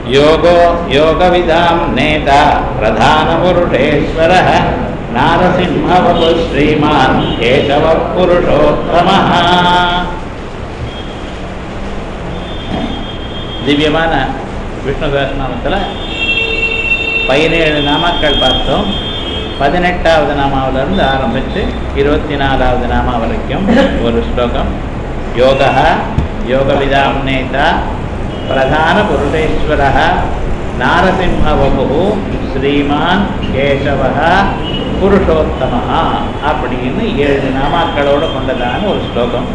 योगो योगविदां नेता प्रधानपुरुषेश्वरः नारसिंहवपु श्रीमान् केशवः पुरुषोत्तमः திவ்யமான விஷ்ணு சகஸ்நாமத்தில் பதினேழு நாமாக்கள் பார்த்தோம் பதினெட்டாவது நாமாவிலிருந்து ஆரம்பித்து இருபத்தி நாலாவது நாமா வரைக்கும் ஒரு ஸ்லோகம் யோகா யோகவிதாம் நேதா பிரதான புருஷேஸ்வர நாரசிம்ஹவபு ஸ்ரீமான் கேசவ புருஷோத்தம அப்படின்னு ஏழு நாமாக்களோடு கொண்டதான ஒரு ஸ்லோகம்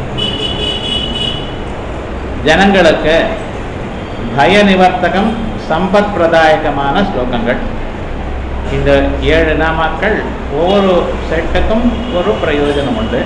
ஜனங்களுக்கு பய நிவர்த்தகம் சம்பத் பிரதாயகமான ஸ்லோகங்கள் இந்த ஏழு நாமாக்கள் ஒவ்வொரு செட்டுக்கும் ஒரு பிரயோஜனம் உண்டு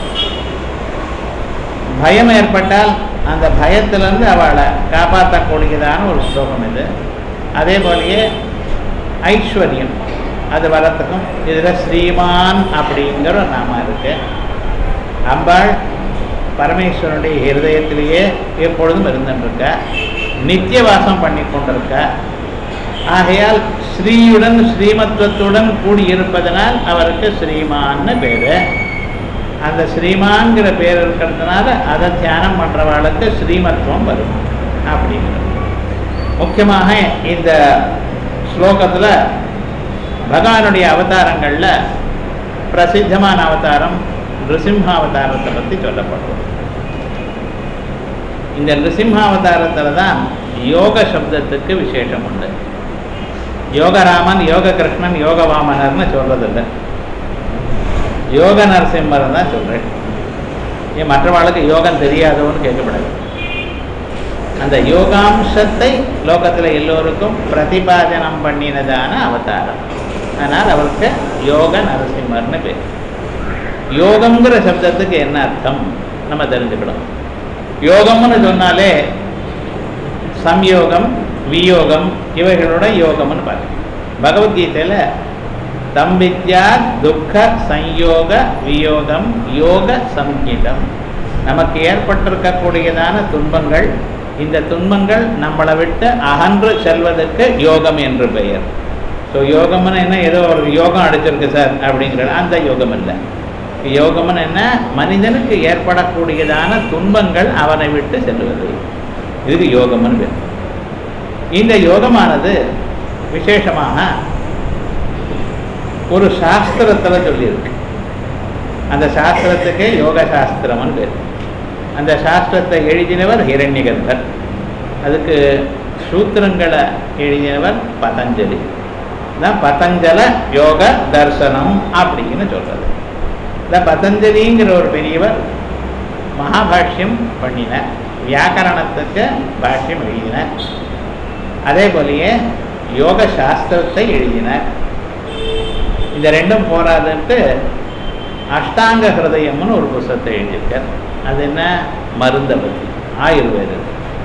பயம் ஏற்பட்டால் அந்த பயத்திலிருந்து அவளை காப்பாற்றக்கூடியதான ஒரு ஸ்லோகம் இது அதே போலயே ஐஸ்வர்யம் அது வரத்துக்கும் இதில் ஸ்ரீமான் அப்படிங்கிற ஒரு நாமம் இருக்கு அம்பாள் பரமேஸ்வரனுடைய ஹிருதயத்திலேயே எப்பொழுதும் இருந்துருக்க நித்திய வாசம் பண்ணி கொண்டிருக்க ஆகையால் ஸ்ரீயுடன் ஸ்ரீமத்துவத்துடன் கூடியிருப்பதனால் அவருக்கு ஸ்ரீமான்னு பேர் அந்த ஸ்ரீமான்கிற பேர் இருக்கிறதுனால அதை தியானம் பண்ணுறவாளுக்கு ஸ்ரீமத்துவம் வரும் அப்படிங்கிறது முக்கியமாக இந்த ஸ்லோகத்தில் பகவானுடைய அவதாரங்களில் பிரசித்தமான அவதாரம் நிருசிம்ஹாவதாரத்தை பற்றி சொல்லப்படுறது இந்த நிருசிம்ஹாவதாரத்தில் தான் யோக சப்தத்துக்கு விசேஷம் உண்டு யோகராமன் யோக கிருஷ்ணன் யோக வாமனர்னு சொல்றதில்லை யோக நரசிம்மர் தான் சொல்கிறேன் ஏன் மற்றவாளுக்கு யோகம் தெரியாதவன்னு கேட்கப்படாது அந்த யோகாம்சத்தை லோகத்தில் எல்லோருக்கும் பிரதிபாதனம் பண்ணினதான அவதாரம் அதனால் அவருக்கு யோக நரசிம்மர்னு பேர் யோகம்ங்கிற சப்தத்துக்கு என்ன அர்த்தம் நம்ம தெரிஞ்சுக்கணும் யோகம்னு சொன்னாலே சம்யோகம் வியோகம் இவைகளோட யோகம்னு பார்க்கணும் பகவத்கீதையில் தம்பித்யா துக்க சம்யோக வியோகம் யோக சம்ஹிதம் நமக்கு ஏற்பட்டிருக்கக்கூடியதான துன்பங்கள் இந்த துன்பங்கள் நம்மளை விட்டு அகன்று செல்வதற்கு யோகம் என்று பெயர் ஸோ யோகம்னு என்ன ஏதோ ஒரு யோகம் அடிச்சிருக்கு சார் அப்படிங்கிற அந்த யோகம் இல்லை யோகம்னு என்ன மனிதனுக்கு ஏற்படக்கூடியதான துன்பங்கள் அவனை விட்டு செல்வது இதுக்கு யோகம்னு பேர் இந்த யோகமானது விசேஷமாக ஒரு சாஸ்திரத்தில் சொல்லியிருக்கு அந்த சாஸ்திரத்துக்கு யோக சாஸ்திரம்னு பேர் அந்த சாஸ்திரத்தை எழுதினவர் ஹிரண்யகர்பர் அதுக்கு சூத்திரங்களை எழுதினவர் பதஞ்சலி தான் பதஞ்சல யோக தர்சனம் அப்படின்னு சொல்றது இந்த பதஞ்சலிங்கிற ஒரு பெரியவர் மகாபாஷ்யம் பண்ணினார் வியாக்கரணத்துக்கு பாஷ்யம் எழுதினார் அதே போலயே யோக சாஸ்திரத்தை எழுதினார் இந்த ரெண்டும் போராதுன்ட்டு அஷ்டாங்க ஹிருதயம்னு ஒரு புஸ்தகத்தை எழுதியிருக்கார் அது என்ன மருந்த பற்றி ஆயுர்வேதம்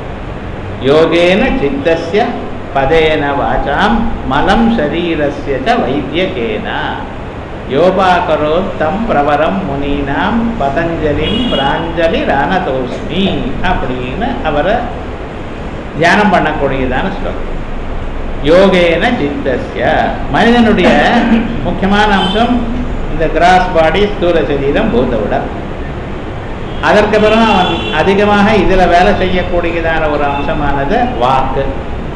யோகேன சித்தஸ்ய பதேன வாசாம் மலம் சரீரஸ்ய ச வைத்தியகேன யோபாகரோத் தம் பிரவரம் முனீனாம் பதஞ்சலிம் பிராஞ்சலி ரானதோஸ்மி அப்படின்னு அவரை தியானம் பண்ணக்கூடியதான ஸ்லோகம் யோகேன சித்தஸ்ய மனிதனுடைய முக்கியமான அம்சம் இந்த கிராஸ் பாடி ஸ்தூல சரீரம் பூதவுடல் அதற்கு பிறகு அவன் அதிகமாக இதில் வேலை செய்யக்கூடியதான ஒரு அம்சமானது வாக்கு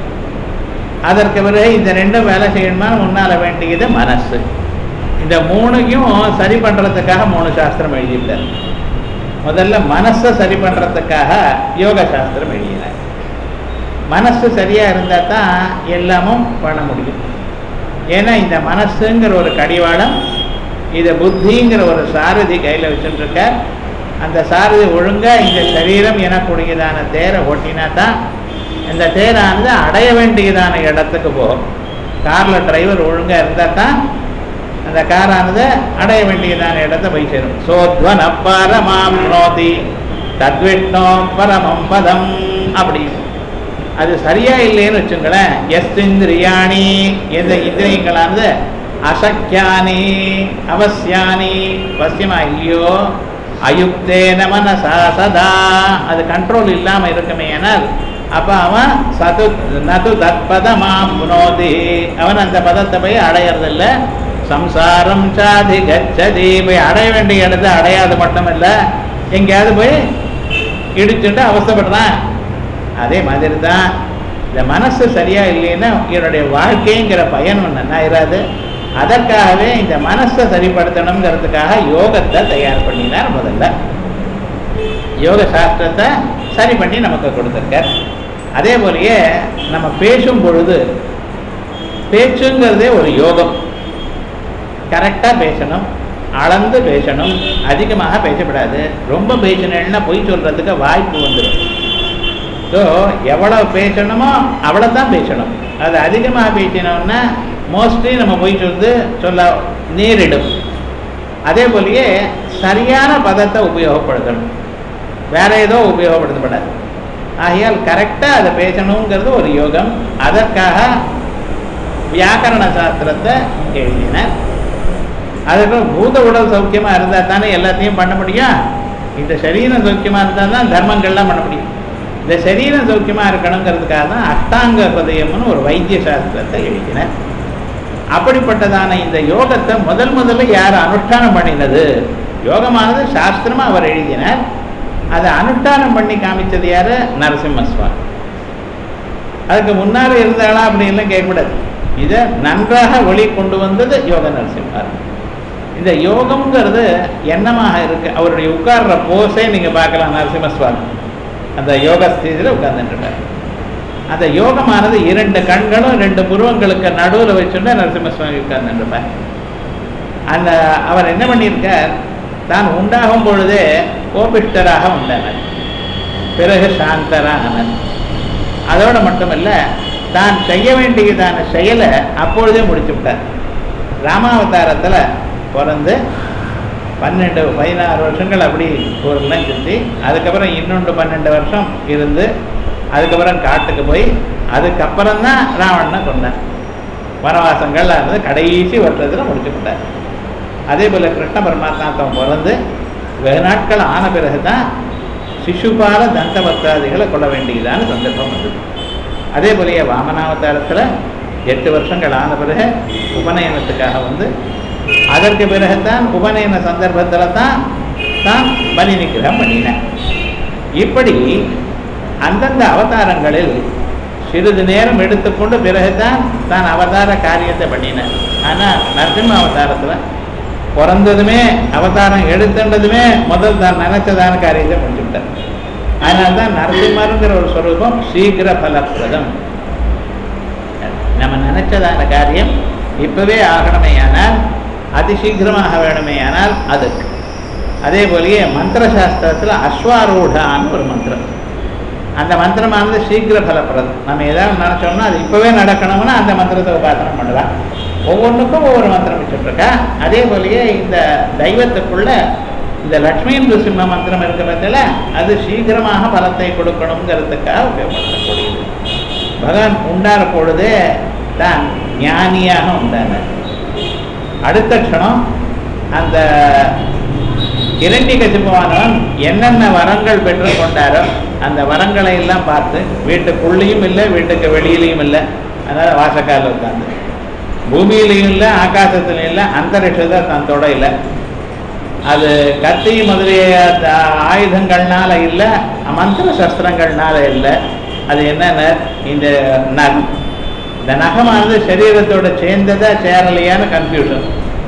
அதற்கு பிறகு இந்த ரெண்டும் வேலை செய்யணுமா முன்னால வேண்டியது மனசு இந்த மூணையும் சரி பண்ணுறதுக்காக மூணு சாஸ்திரம் எழுதிட்டார் முதல்ல மனசை சரி பண்ணுறதுக்காக யோக சாஸ்திரம் எழுதினார் மனசு சரியாக இருந்தால் தான் எல்லாமும் பண்ண முடியும் ஏன்னா இந்த மனசுங்கிற ஒரு கடிவாளம் இதை புத்திங்கிற ஒரு சாரதி கையில் வச்சுட்டுருக்க அந்த சாரதி ஒழுங்காக இந்த சரீரம் எனக்கூடியதான தேரை ஓட்டினா தான் இந்த தேரானது அடைய வேண்டியதான இடத்துக்கு போகும் காரில் டிரைவர் ஒழுங்காக இருந்தால் தான் அந்த காரானது அடைய வேண்டியதான இடத்தை போய் சேரும் சோத்வன பரமாம் நோதி தத்விஷ்ணோ பரமம் பதம் அப்படின்னு அது சரியா இல்லைன்னு வச்சுங்களேன் எஸ் இந்திரியாணி எந்த இந்திரியங்களானது அசக்கியானி அவசியானி வசியமா இல்லையோ அயுக்தேன மனசா சதா அது கண்ட்ரோல் இல்லாமல் இருக்குமே ஆனால் அப்ப அவன் சது நது தத்பதமாம் புனோதி அவன் அந்த பதத்தை போய் அடையறதில்ல சம்சாரம் சாதி கச்சதி போய் அடைய வேண்டிய இடத்தை அடையாது மட்டும் இல்ல எங்கேயாவது போய் இடிச்சுட்டு அவஸ்தைப்படுறான் அதே மாதிரி தான் இந்த மனசு சரியா இல்லைன்னா என்னுடைய வாழ்க்கைங்கிற பயன் ஒன்று ஆயிராது அதற்காகவே இந்த மனசை சரிப்படுத்தணுங்கிறதுக்காக யோகத்தை தயார் பண்ணினார் முதல்ல யோக சாஸ்திரத்தை சரி பண்ணி நமக்கு கொடுத்துருக்கார் அதே போலயே நம்ம பேசும் பொழுது பேச்சுங்கிறதே ஒரு யோகம் கரெக்டாக பேசணும் அளந்து பேசணும் அதிகமாக பேசக்கூடாது ரொம்ப பேசினேன்னா பொய் சொல்றதுக்கு வாய்ப்பு வந்துடும் ஸோ எவ்வளோ பேசணுமோ அவ்வளோ தான் பேசணும் அது அதிகமாக பேசினோம்னா மோஸ்ட்லி நம்ம பொய் சொல்றது சொல்ல நேரிடும் அதே போலயே சரியான பதத்தை உபயோகப்படுத்தணும் வேற ஏதோ உபயோகப்படுத்தப்படாது ஆகையால் கரெக்டாக அதை பேசணுங்கிறது ஒரு யோகம் அதற்காக வியாக்கரண சாஸ்திரத்தை எழுதினார் அதுக்கப்புறம் பூத உடல் சௌக்கியமாக இருந்தால் தானே எல்லாத்தையும் பண்ண முடியும் இந்த சரீரம் சௌக்கியமாக இருந்தால் தான் தர்மங்கள்லாம் பண்ண முடியும் இந்த சரீரம் சௌக்கியமாக இருக்கணுங்கிறதுக்காக தான் அஷ்டாங்க ஹதயம்னு ஒரு வைத்திய சாஸ்திரத்தை எழுதினார் அப்படிப்பட்டதான இந்த யோகத்தை முதல் முதல்ல யார் அனுஷ்டானம் பண்ணினது யோகமானது சாஸ்திரமா அவர் எழுதினார் அதை அனுஷ்டானம் பண்ணி காமிச்சது யாரு நரசிம்ம சுவாமி அதுக்கு முன்னால இருந்தாளா அப்படின்லாம் கேட்கக்கூடாது இதை நன்றாக வெளி கொண்டு வந்தது யோக நரசிம்மர் இந்த யோகம்ங்கிறது என்னமாக இருக்கு அவருடைய உட்கார்ற போஸே நீங்க பார்க்கலாம் நரசிம்ம சுவாமி அந்த யோக ஸ்திதியில் உட்கார்ந்துட்டு அந்த யோகமானது இரண்டு கண்களும் ரெண்டு புருவங்களுக்கு நடுவில் வச்சுட்டு நரசிம்ம சுவாமி உட்கார்ந்துருப்பார் அந்த அவர் என்ன பண்ணியிருக்கார் தான் உண்டாகும் பொழுதே கோபிஷ்டராக உண்டானார் பிறகு சாந்தரானார் அதோட மட்டுமல்ல தான் செய்ய வேண்டியதான செயலை அப்பொழுதே முடிச்சு விட்டார் ராமாவதாரத்தில் பிறந்து பன்னெண்டு பதினாறு வருஷங்கள் அப்படி ஊரெல்லாம் சுற்றி அதுக்கப்புறம் இன்னொன்று பன்னெண்டு வருஷம் இருந்து அதுக்கப்புறம் காட்டுக்கு போய் அதுக்கப்புறம் தான் ராவணனை கொண்டார் வனவாசங்கள் இருந்து கடைசி வருஷத்தில் முடிச்சு விட்டார் அதே போல் கிருஷ்ண பரமாத்மாத்தம் பிறந்து வெகு நாட்கள் ஆன பிறகு தான் சிசுபால தந்தபக்தாதிகளை கொள்ள வேண்டியதான சந்தர்ப்பம் வந்தது அதே போலயே வாமனாவதாரத்தில் எட்டு வருஷங்கள் ஆன பிறகு உபநயனத்துக்காக வந்து அதற்கு பிறகுதான் உபநயன சந்தர்ப்பத்தில் தான் தான் பலி நிகிரகம் பண்ணினேன் இப்படி அந்தந்த அவதாரங்களில் சிறிது நேரம் எடுத்துக்கொண்டு பிறகுதான் தான் அவதார காரியத்தை பண்ணினேன் ஆனால் நரசிம்ம அவதாரத்தில் பிறந்ததுமே அவதாரம் எடுத்துட்டதுமே முதல் தான் நினைச்சதான காரியத்தை முடிச்சுட்டார் அதனால தான் நரசிம்மருங்கிற ஒரு ஸ்வரூபம் சீக்கிர பலப்பிரதம் நம்ம நினைச்சதான காரியம் இப்பவே ஆகணுமேயானால் அதிசீக்கிரமாக வேணுமேயானால் அதுக்கு அதே போலயே மந்திர சாஸ்திரத்தில் அஸ்வாரூடான்னு ஒரு மந்திரம் அந்த மந்திரமானது சீக்கிர பலப்பிரதம் நம்ம ஏதாவது நினைச்சோம்னா அது இப்பவே நடக்கணும்னா அந்த மந்திரத்தை உபாசனம் பண்ணலாம் ஒவ்வொன்றுக்கும் ஒவ்வொரு மந்திரம் வச்சுட்ருக்கா அதே போலயே இந்த தெய்வத்துக்குள்ள இந்த லக்ஷ்மி நிருசிம்ம மந்திரம் இருக்கிறதுல அது சீக்கிரமாக பலத்தை கொடுக்கணுங்கிறதுக்காக உபயோகப்படுத்தக்கூடியது பகவான் உண்டான பொழுதே தான் ஞானியாக உண்டானார் அடுத்த க்ஷணம் அந்த இரண்டி கசிப்பவானவன் என்னென்ன வரங்கள் பெற்று கொண்டாரோ அந்த வரங்களை எல்லாம் பார்த்து வீட்டுக்குள்ளேயும் இல்லை வீட்டுக்கு வெளியிலையும் இல்லை அதனால வாசக்கால உட்காந்து பூமியிலையும் இல்லை ஆகாசத்துலையும் இல்லை அந்தரிஷத்தை தன் தொடையில அது கத்தி முதலிய த- ஆயுதங்கள்னால இல்லை மந்திர சஸ்திரங்கள்னால இல்லை அது என்னென்ன இந்த நகம் இந்த நகமானது சரீரத்தோட சேர்ந்ததா சேரலையான்னு கன்ஃபியூஷன்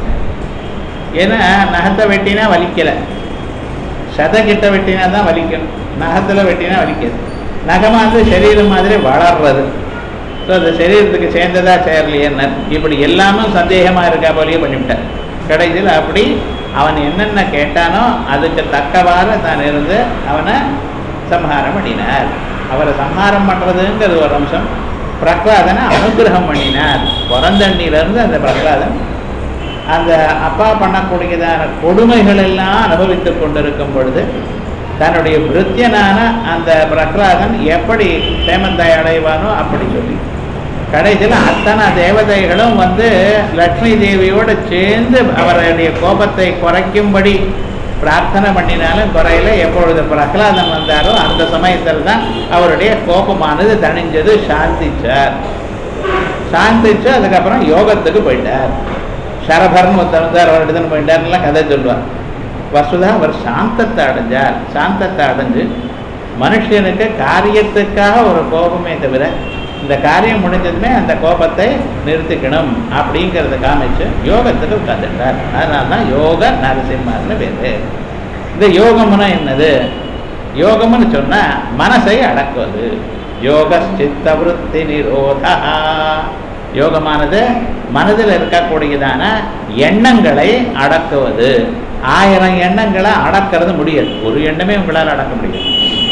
ஏன்னா நகத்தை வெட்டினா வலிக்கலை சதை கிட்ட வெட்டினா தான் வலிக்கும் நகத்தில் வெட்டினா வலிக்காது நகமானது சரீரம் மாதிரி வளர்றது ஸோ அந்த சரீரத்துக்கு சேர்ந்ததா சேரலையேன்னு இப்படி எல்லாமும் சந்தேகமாக இருக்கா போலயே பண்ணிவிட்டார் கடைசியில் அப்படி அவன் என்னென்ன கேட்டானோ அதுக்கு தக்கவாறு தான் இருந்து அவனை சம்ஹாரம் பண்ணினார் அவரை சம்ஹாரம் பண்ணுறதுங்கிறது ஒரு அம்சம் பிரகலாதனை அனுகிரகம் பண்ணினார் பிறந்தண்ணிலிருந்து அந்த பிரகலாதன் அந்த அப்பா பண்ணக்கூடியதான கொடுமைகள் எல்லாம் அனுபவித்துக் கொண்டிருக்கும் பொழுது தன்னுடைய பிருத்தியனான அந்த பிரகலாதன் எப்படி சேமந்தை அடைவானோ அப்படி சொல்லி கடைசியில் அத்தனை தேவதைகளும் வந்து லக்ஷ்மி தேவியோடு சேர்ந்து அவருடைய கோபத்தை குறைக்கும்படி பிரார்த்தனை பண்ணினாலும் குறையில எப்பொழுது பிரகலாதன் வந்தாரோ அந்த சமயத்தில் தான் அவருடைய கோபமானது தணிஞ்சது சாந்திச்சார் சாந்திச்சு அதுக்கப்புறம் யோகத்துக்கு போயிட்டார் சரபரன் ஒருத்தர் வந்தார் அவர் இடத்துல போயிட்டார்லாம் கதை சொல்லுவார் வசுதா அவர் சாந்தத்தை அடைஞ்சார் சாந்தத்தை அடைஞ்சு மனுஷனுக்கு காரியத்துக்காக ஒரு கோபமே தவிர இந்த காரியம் முடிஞ்சதுமே அந்த கோபத்தை நிறுத்திக்கணும் அப்படிங்கிறத காமிச்சு யோகத்துக்கு உட்காந்துட்டார் அதனால தான் யோக நரசிம்மர்னு பேரு இந்த யோகம்னா என்னது யோகம்னு சொன்னா மனசை அடக்குவது யோக சித்தவருத்தி நிரோதா யோகமானது மனதில் இருக்கக்கூடியதான எண்ணங்களை அடக்குவது ஆயிரம் எண்ணங்களை அடக்கிறது முடியாது ஒரு எண்ணமே உங்களால் அடக்க முடியாது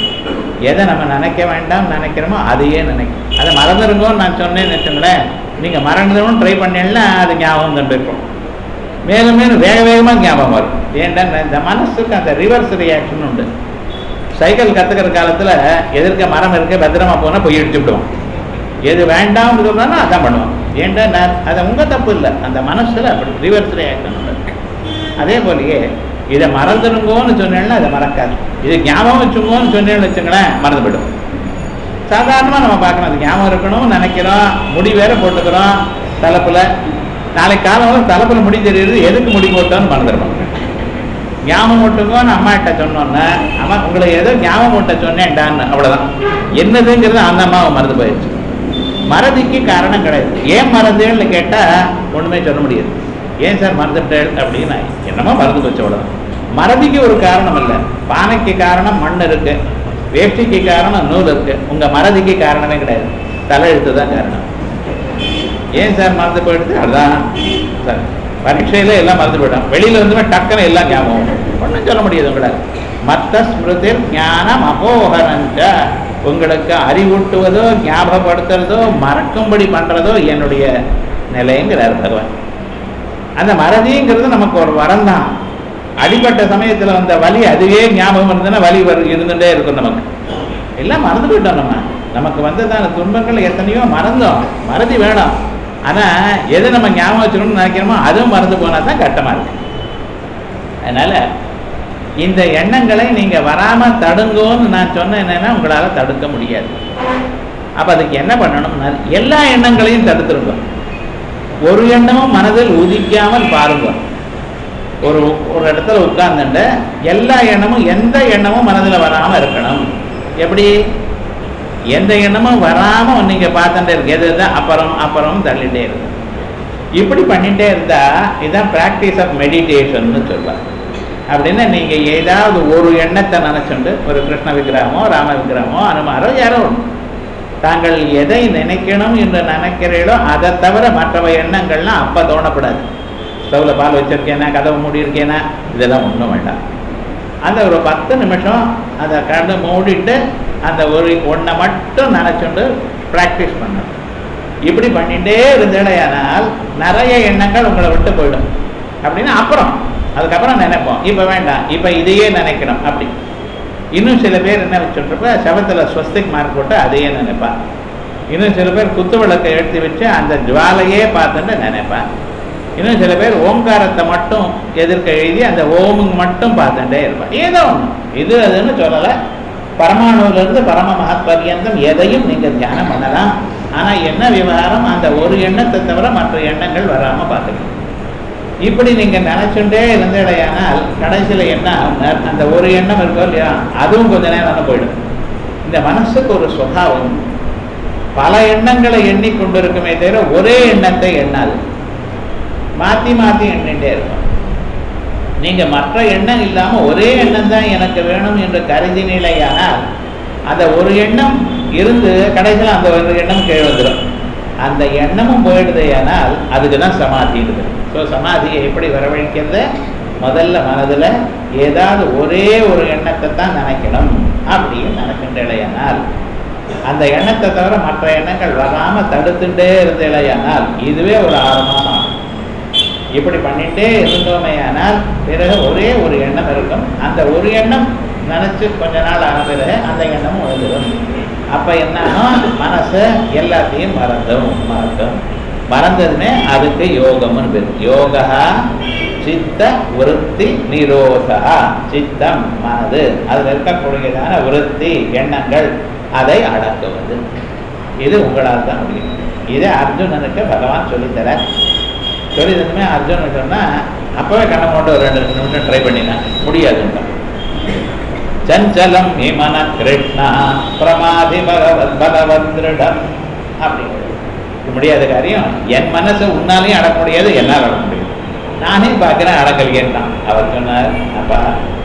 எதை நம்ம நினைக்க வேண்டாம் நினைக்கிறோமோ அதையே நினைக்கும் அதை மறந்துருங்கோன்னு நான் சொன்னேன்னு வச்சுங்களேன் நீங்கள் மறந்துடணும்னு ட்ரை பண்ணீங்கன்னா அது ஞாபகம் கண்டிருக்கும் மேலும் மேலும் வேக வேகமாக ஞாபகம் வரும் ஏன்டா இந்த மனசுக்கு அந்த ரிவர்ஸ் ரியாக்ஷன் உண்டு சைக்கிள் கற்றுக்கிற காலத்தில் எதிர்க்க மரம் இருக்க பத்திரமா போனால் போய் இடிச்சு விடுவோம் எது வேண்டாம்னு சொல்றானோ அதான் பண்ணுவோம் ஏன்டா நான் அது உங்கள் தப்பு இல்லை அந்த மனசில் அப்படி ரிவர்ஸ் ரியாக்ஷன் உண்டு அதே போலயே இதை மறந்துடுங்கோன்னு சொன்னேன்னா அதை மறக்காது இது ஞாபகம் வச்சுங்கோன்னு சொன்னேன்னு வச்சுங்களேன் மறந்து போயிடும் சாதாரணமாக நம்ம பார்க்கணும் அது ஞாபகம் இருக்கணும் நினைக்கிறோம் முடி வேற போட்டுக்கிறோம் தலைப்பில் நாளைக்கு காலம் தலைப்பில் முடி தெரியுது எதுக்கு முடி போட்டோன்னு மறந்துடுவோம் ஞாபகம் ஓட்டுங்கன்னு அம்மாட்ட சொன்னோன்னா அம்மா உங்களை ஏதோ ஞாபகம் ஓட்ட சொன்னேன்டான்னு அவ்வளோதான் என்னதுங்கிறது அந்த அம்மாவை மறந்து போயிடுச்சு மறதிக்கு காரணம் கிடையாது ஏன் மறந்தேன்னு கேட்டால் ஒன்றுமே சொல்ல முடியாது ஏன் சார் மறந்துட்டேன் அப்படின்னு என்னமோ மறந்து போச்சு அவ்வளோதான் மறதிக்கு ஒரு காரணம் இல்லை பானைக்கு காரணம் மண் இருக்கு வேஷ்டிக்கு காரணம் நூல் இருக்கு உங்க மறதிக்கு காரணமே கிடையாது தலையெழுத்து தான் காரணம் ஏன் சார் மறந்து போயிடுது அதுதான் சார் பரீட்சையில எல்லாம் மறந்து போயிடும் வெளியில வந்து டக்குன்னு எல்லாம் ஞாபகம் ஒன்றும் சொல்ல முடியாது உங்களால் மத்த ஸ்மிருதிர் ஞானம் அபோகரஞ்ச உங்களுக்கு அறிவூட்டுவதோ ஞாபகப்படுத்துறதோ மறக்கும்படி பண்றதோ என்னுடைய நிலைங்கிறார் பகவான் அந்த மறதிங்கிறது நமக்கு ஒரு வரம் தான் அடிப்பட்ட சமயத்தில் வந்த வலி அதுவே ஞாபகம் இருந்ததுன்னா வலி வரு இருந்துகிட்டே இருக்கும் நமக்கு எல்லாம் மறந்து போயிட்டோம் நம்ம நமக்கு வந்ததான துன்பங்கள் எத்தனையோ மறந்தோம் மறதி வேணும் ஆனால் எது நம்ம ஞாபகம் வச்சுக்கணும்னு நினைக்கிறோமோ அதுவும் மறந்து போனால் தான் கட்டமாக இருக்கு அதனால் இந்த எண்ணங்களை நீங்கள் வராமல் தடுங்கோன்னு நான் சொன்னேன் என்னன்னா உங்களால் தடுக்க முடியாது அப்போ அதுக்கு என்ன பண்ணணும்னா எல்லா எண்ணங்களையும் தடுத்துருங்க ஒரு எண்ணமும் மனதில் உதிக்காமல் பாருங்க ஒரு ஒரு இடத்துல உட்கார்ந்துட்டு எல்லா எண்ணமும் எந்த எண்ணமும் மனதில் வராமல் இருக்கணும் எப்படி எந்த எண்ணமும் வராமல் நீங்கள் பார்த்துட்டே இருக்கு எது எது அப்புறம் அப்புறம் தள்ளிட்டே இருக்கு இப்படி பண்ணிட்டே இருந்தா இதுதான் ப்ராக்டிஸ் ஆஃப் மெடிடேஷன்னு சொல்லுவாங்க அப்படின்னா நீங்கள் ஏதாவது ஒரு எண்ணத்தை நினச்சுண்டு ஒரு கிருஷ்ண விக்கிரகமோ ராம விக்கிரகமோ அனுமாரோ யாரோ ஒன்று தாங்கள் எதை நினைக்கணும் என்று நினைக்கிறீர்களோ அதை தவிர மற்றவை எண்ணங்கள்லாம் அப்போ தோணப்படாது ஸ்டவ்வில் பால் வச்சிருக்கேனா கதவு மூடி இருக்கேனா இதெல்லாம் ஒன்றும் வேண்டாம் அந்த ஒரு பத்து நிமிஷம் அதை கண்டு மூடிட்டு அந்த ஒரு ஒன்றை மட்டும் நினச்சுண்டு ப்ராக்டிஸ் பண்ணணும் இப்படி பண்ணிகிட்டே இருந்தேடையானால் நிறைய எண்ணங்கள் உங்களை விட்டு போயிடும் அப்படின்னா அப்புறம் அதுக்கப்புறம் நினைப்போம் இப்போ வேண்டாம் இப்போ இதையே நினைக்கணும் அப்படி இன்னும் சில பேர் என்ன வச்சுட்ருப்ப சவத்தில் ஸ்வஸ்திக் மார்க் போட்டு அதையே நினைப்பான் இன்னும் சில பேர் குத்து விளக்கை எடுத்து வச்சு அந்த ஜுவாலையே பார்த்துட்டு நினைப்பான் இன்னும் சில பேர் ஓங்காரத்தை மட்டும் எதிர்க்க எழுதி அந்த ஓமுங்க மட்டும் பார்த்துட்டே இருப்பான் ஏதோ ஒன்று இது அதுன்னு சொல்லலை பரமாணுவிலிருந்து பரம மகத்பரியந்தம் எதையும் நீங்கள் தியானம் பண்ணலாம் ஆனால் என்ன விவகாரம் அந்த ஒரு எண்ணத்தை தவிர மற்ற எண்ணங்கள் வராமல் பார்த்துக்கணும் இப்படி நீங்கள் நினச்சுட்டே இருந்தடையானால் கடைசியில் என்ன ஆகும்னா அந்த ஒரு எண்ணம் இருக்கோ இல்லையா அதுவும் கொஞ்ச நேரம் போயிடும் இந்த மனசுக்கு ஒரு சுபாவம் பல எண்ணங்களை எண்ணிக்கொண்டிருக்குமே தவிர ஒரே எண்ணத்தை எண்ணாது மாற்றி மாற்றி எண்ணிட்டே இருக்கும் நீங்கள் மற்ற எண்ணம் இல்லாமல் ஒரே எண்ணம் தான் எனக்கு வேணும் என்று கருதினிலையானால் அந்த ஒரு எண்ணம் இருந்து கடைசியில் அந்த ஒரு எண்ணம் கீழே வந்துடும் அந்த எண்ணமும் போயிடுதையானால் அதுக்கு தான் சமாதி இருக்குது ஸோ சமாதியை எப்படி வரவழைக்கிறது முதல்ல மனதில் ஏதாவது ஒரே ஒரு எண்ணத்தை தான் நினைக்கணும் அப்படின்னு நினைக்கின்றேனால் அந்த எண்ணத்தை தவிர மற்ற எண்ணங்கள் வராமல் தடுத்துட்டே இருந்தேலையானால் இதுவே ஒரு ஆறு மாதம் ஆகும் இப்படி பண்ணிட்டே இருந்தோமேயானால் பிறகு ஒரே ஒரு எண்ணம் இருக்கும் அந்த ஒரு எண்ணம் நினச்சி கொஞ்ச நாள் ஆன பிறகு அந்த எண்ணமும் விழுந்துடும் அப்போ என்னன்னா மனசு எல்லாத்தையும் மறந்தும் மறக்கும் மறந்ததுமே அதுக்கு யோகம்னு பேர் யோகா சித்த விருத்தி நிரோதா சித்தம் மனது அதில் இருக்கக்கூடியதான விருத்தி எண்ணங்கள் அதை அடக்குவது இது உங்களால் தான் முடியும் இதை அர்ஜுனனுக்கு பகவான் சொல்லித்தர சொல்லி தந்துமே அர்ஜுனன் சொன்னா அப்பவே கண்ணை போட்டு ஒரு ரெண்டு நிமிஷம் ட்ரை பண்ணினேன் முடியாதுன்றான் சஞ்சலம் ஹிமன கிருஷ்ணா பிரமாதி பகவத் பகவத் திருடம் அப்படிங்கிறது இது முடியாத காரியம் என் மனசை உன்னாலையும் அடக்க முடியாது என்னால் அடக்க முடியும் நானே பார்க்கிறேன் அடக்கலையேன்ட்டான் அவர் சொன்னார் அப்பா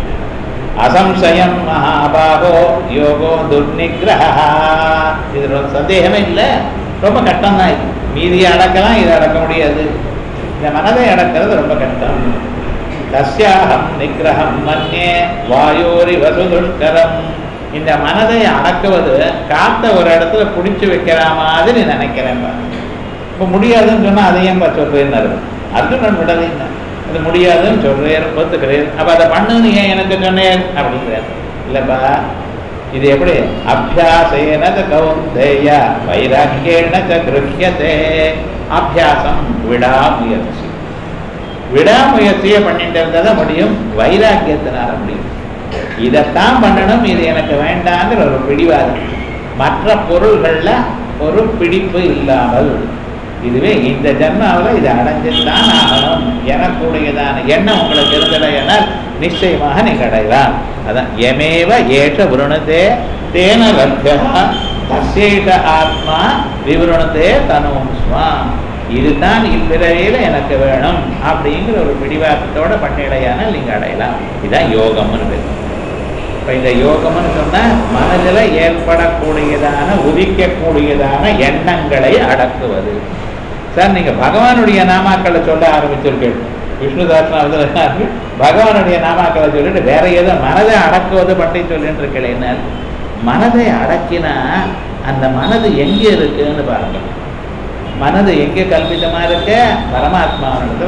அசம்சயம் மகாபாகோ யோகோ துர்நிகிரகா இது ரொம்ப சந்தேகமே இல்லை ரொம்ப கஷ்டம் தான் இது மீதியை அடக்கலாம் இதை அடக்க முடியாது இந்த மனதை அடக்கிறது ரொம்ப கஷ்டம் தஸ்யாகம் நிகிரகம் மன்யே வாயோரி வசுதுஷ்கரம் இந்த மனதை அடக்குவது காத்த ஒரு இடத்துல பிடிச்சு வைக்கிற மாதிரி நினைக்கிறேன் இப்போ முடியாதுன்னு சொன்னா அதையும் சொல்றேன்னு அர்ஜுனன் விடலை அது முடியாதுன்னு சொல்றேன் ஒத்துக்கிறேன் அப்ப அதை பண்ணுன்னு ஏன் எனக்கு சொன்னேன் அப்படிங்கிறார் இல்லப்பா இது எப்படி அபியாசேன ச கௌந்தேய வைராக்கியேன ச கிருஹ்யதே அபியாசம் விடாமுயற்சி விடாமுயற்சியை பண்ணிட்டு இருந்தால் தான் முடியும் வைராக்கியத்தினால முடியும் இதைத்தான் பண்ணணும் இது எனக்கு வேண்டாங்கிற ஒரு பிடிவாதம் மற்ற பொருள்கள்ல ஒரு பிடிப்பு இல்லாமல் இதுவே இந்த ஜென்மாவில் இதை அடைஞ்சுத்தான் ஆகணும் எனக்குடையதான எண்ணம் உங்களுக்கு இருந்தடையானால் நிச்சயமாக நீங்க அடையலாம் அதான் எமேவ ஏஷ விருணதே தேன லப்யா தசேஷ ஆத்மா விவருணதே தனும் ஸ்வா இதுதான் இப்பிறவையில எனக்கு வேணும் அப்படிங்கிற ஒரு பிடிவாதத்தோட பண்ணிடையானால் நீங்க அடையலாம் இதுதான் யோகம்னு பேர் இப்போ இந்த யோகம்னு சொன்னா மனதில் ஏற்படக்கூடியதான உதிக்கக்கூடியதான எண்ணங்களை அடக்குவது சார் நீங்க பகவானுடைய நாமாக்களை சொல்ல ஆரம்பிச்சிருக்கீங்க விஷ்ணு சாஸ்திரம் பகவானுடைய நாமாக்களை சொல்லிட்டு வேற ஏதோ மனதை அடக்குவது பற்றி சொல்லிட்டு இருக்கல மனதை அடக்கினா அந்த மனது எங்கே இருக்குன்னு பாருங்க மனது எங்கே கல்பிதமா இருக்கு பரமாத்மாவினது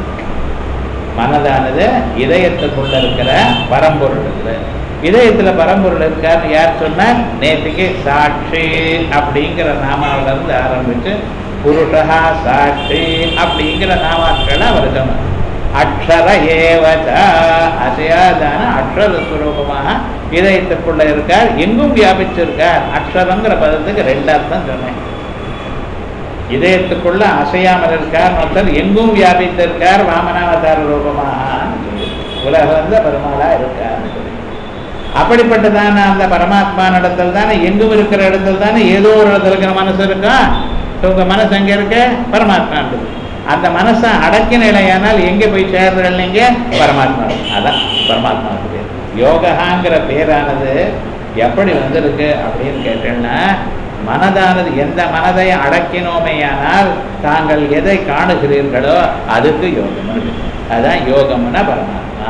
மனதானது இதயத்துக்குள்ள இருக்கிற பரம்பொருள் இருக்குது இதயத்துல பரம்பொருள் இருக்கான்னு யார் சொன்னார் நேற்றுக்கு சாட்சி அப்படிங்கிற நாமாவில இருந்து ஆரம்பிச்சு புருஷா சாட்சி அப்படிங்கிற நாமாக்களை அவர் சொன்னார் அக்ஷர ஏவச்ச அசையாதான அக்ஷர சுரூபமாக இதயத்துக்குள்ள இருக்கார் எங்கும் வியாபிச்சிருக்கார் அக்ஷரங்கிற பதத்துக்கு ரெண்டு அர்த்தம் சொன்னேன் இதயத்துக்குள்ள அசையாமல் இருக்கார் ஒருத்தர் எங்கும் வியாபித்திருக்கார் வாமனாவதார ரூபமாக உலக வந்து பெருமாளா இருக்கார்னு சொல்லி அப்படிப்பட்டதான அந்த பரமாத்மா இடத்துல தானே எங்கும் இருக்கிற இடத்துல தானே ஏதோ ஒரு இடத்துல இருக்கிற மனசு இருக்கா உங்க மனசு எங்க இருக்கு பரமாத்மா அந்த மனசை அடக்கின நிலையானால் எங்க போய் சேர்றீங்க நீங்க பரமாத்மா அதான் பரமாத்மா பேர் யோகாங்கிற பேரானது எப்படி வந்திருக்கு அப்படின்னு கேட்டேன்னா மனதானது எந்த மனதை அடக்கினோமேயானால் தாங்கள் எதை காணுகிறீர்களோ அதுக்கு யோகம் அதான் யோகம்னா பரமாத்மா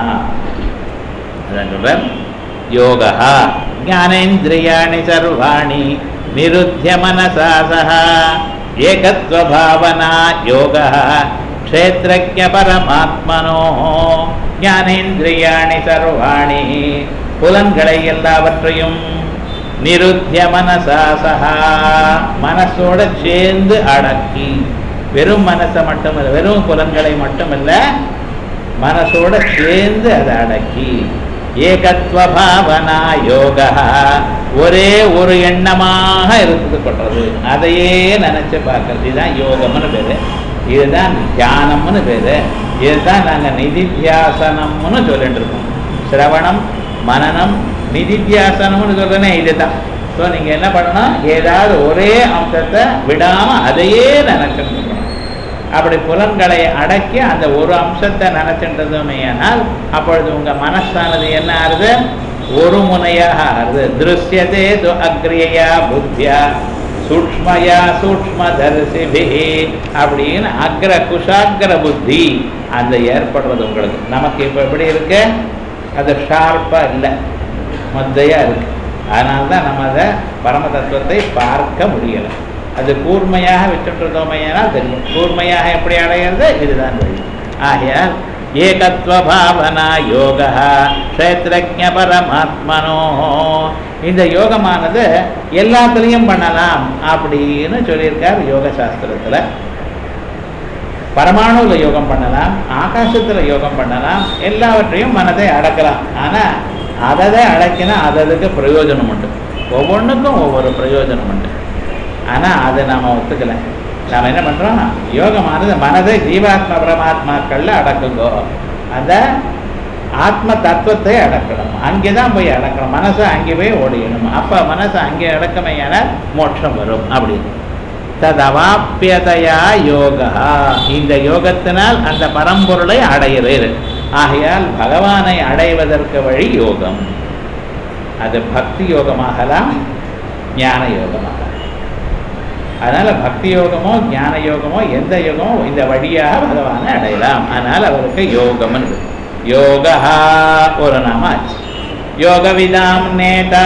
அதான் சொல்றேன் யோகா ஞானேந்திரியாணி சர்வாணி நிருத்திய மனசா சக ஏகத்வபாவனா யோக க்ஷேத்திரஜ பரமாத்மனோ ஞானேந்திரியாணி சர்வாணி புலன்களை எல்லாவற்றையும் நிருத்திய மனசா சகா மனசோட சேர்ந்து அடக்கி வெறும் மனசை மட்டுமல்ல வெறும் புலன்களை மட்டுமல்ல மனசோட சேர்ந்து அதை அடக்கி ஏகத்வ பாவனா யோகா ஒரே ஒரு எண்ணமாக இருந்து கொள்றது அதையே நினைச்சு பார்க்கறது இதுதான் யோகம்னு பேரு இதுதான் தியானம்னு பேரு இதுதான் நாங்க நிதித்தியாசனம்னு சொல்லிட்டு இருக்கோம் சிரவணம் மனநம் நிதித்தியாசனம்னு சொல்றேனே இதுதான் ஸோ நீங்க என்ன பண்ணணும் ஏதாவது ஒரே அம்சத்தை விடாம அதையே நினைச்சுட்டு அப்படி புலன்களை அடக்கி அந்த ஒரு அம்சத்தை நினைச்சின்றதுமையானால் அப்பொழுது உங்க மனசானது என்ன ஆறுது ஒரு முனையாக ஆறுது திருஷ்யதே து அக்ரியா புத்தியா சூக்மயா சூக்ம தரிசிபிகி அப்படின்னு அக்ர குஷாகிர புத்தி அந்த ஏற்படுறது உங்களுக்கு நமக்கு இப்போ எப்படி இருக்கு அது ஷார்ப்பா இல்லை மொத்தையா இருக்கு அதனால தான் நம்ம அதை பரம தத்துவத்தை பார்க்க முடியலை அது கூர்மையாக வச்சுட்டுருந்தோமையானால் தெரியும் கூர்மையாக எப்படி அடையிறது இதுதான் வழி ஆகையால் ஏகத்வ பாவனா யோக க்ஷேத்திரஜ பரமாத்மனோ இந்த யோகமானது எல்லாத்துலேயும் பண்ணலாம் அப்படின்னு சொல்லியிருக்கார் யோக சாஸ்திரத்தில் பரமாணுல யோகம் பண்ணலாம் ஆகாசத்துல யோகம் பண்ணலாம் எல்லாவற்றையும் மனதை அடக்கலாம் ஆனா அதை அடக்கினா அததுக்கு பிரயோஜனம் உண்டு ஒவ்வொன்றுக்கும் ஒவ்வொரு பிரயோஜனம் உண்டு ஆனா அதை நாம ஒத்துக்கல நாம என்ன பண்றோம் யோகமானது மனதை ஜீவாத்ம பரமாத்மாக்கள்ல அடக்குங்கோ அந்த ஆத்ம தத்துவத்தை அடக்கணும் அங்கே தான் போய் அடக்கணும் மனசை அங்கே போய் ஓடிடணும் அப்ப மனசை அங்கே அடக்கமையான மோட்சம் வரும் அப்படின்னு ததவாப்பியதையா யோகா இந்த யோகத்தினால் அந்த பரம்பொருளை அடையிறது ஆகையால் பகவானை அடைவதற்கு வழி யோகம் அது பக்தி யோகமாகலாம் ஞான யோகமாகலாம் அதனால பக்தி யோகமோ ஞான யோகமோ எந்த யோகமோ இந்த வழியாக பகவானை அடையலாம் அதனால அவருக்கு யோகம் யோகா ஒரு நாம ஆச்சு யோக விதாம் நேதா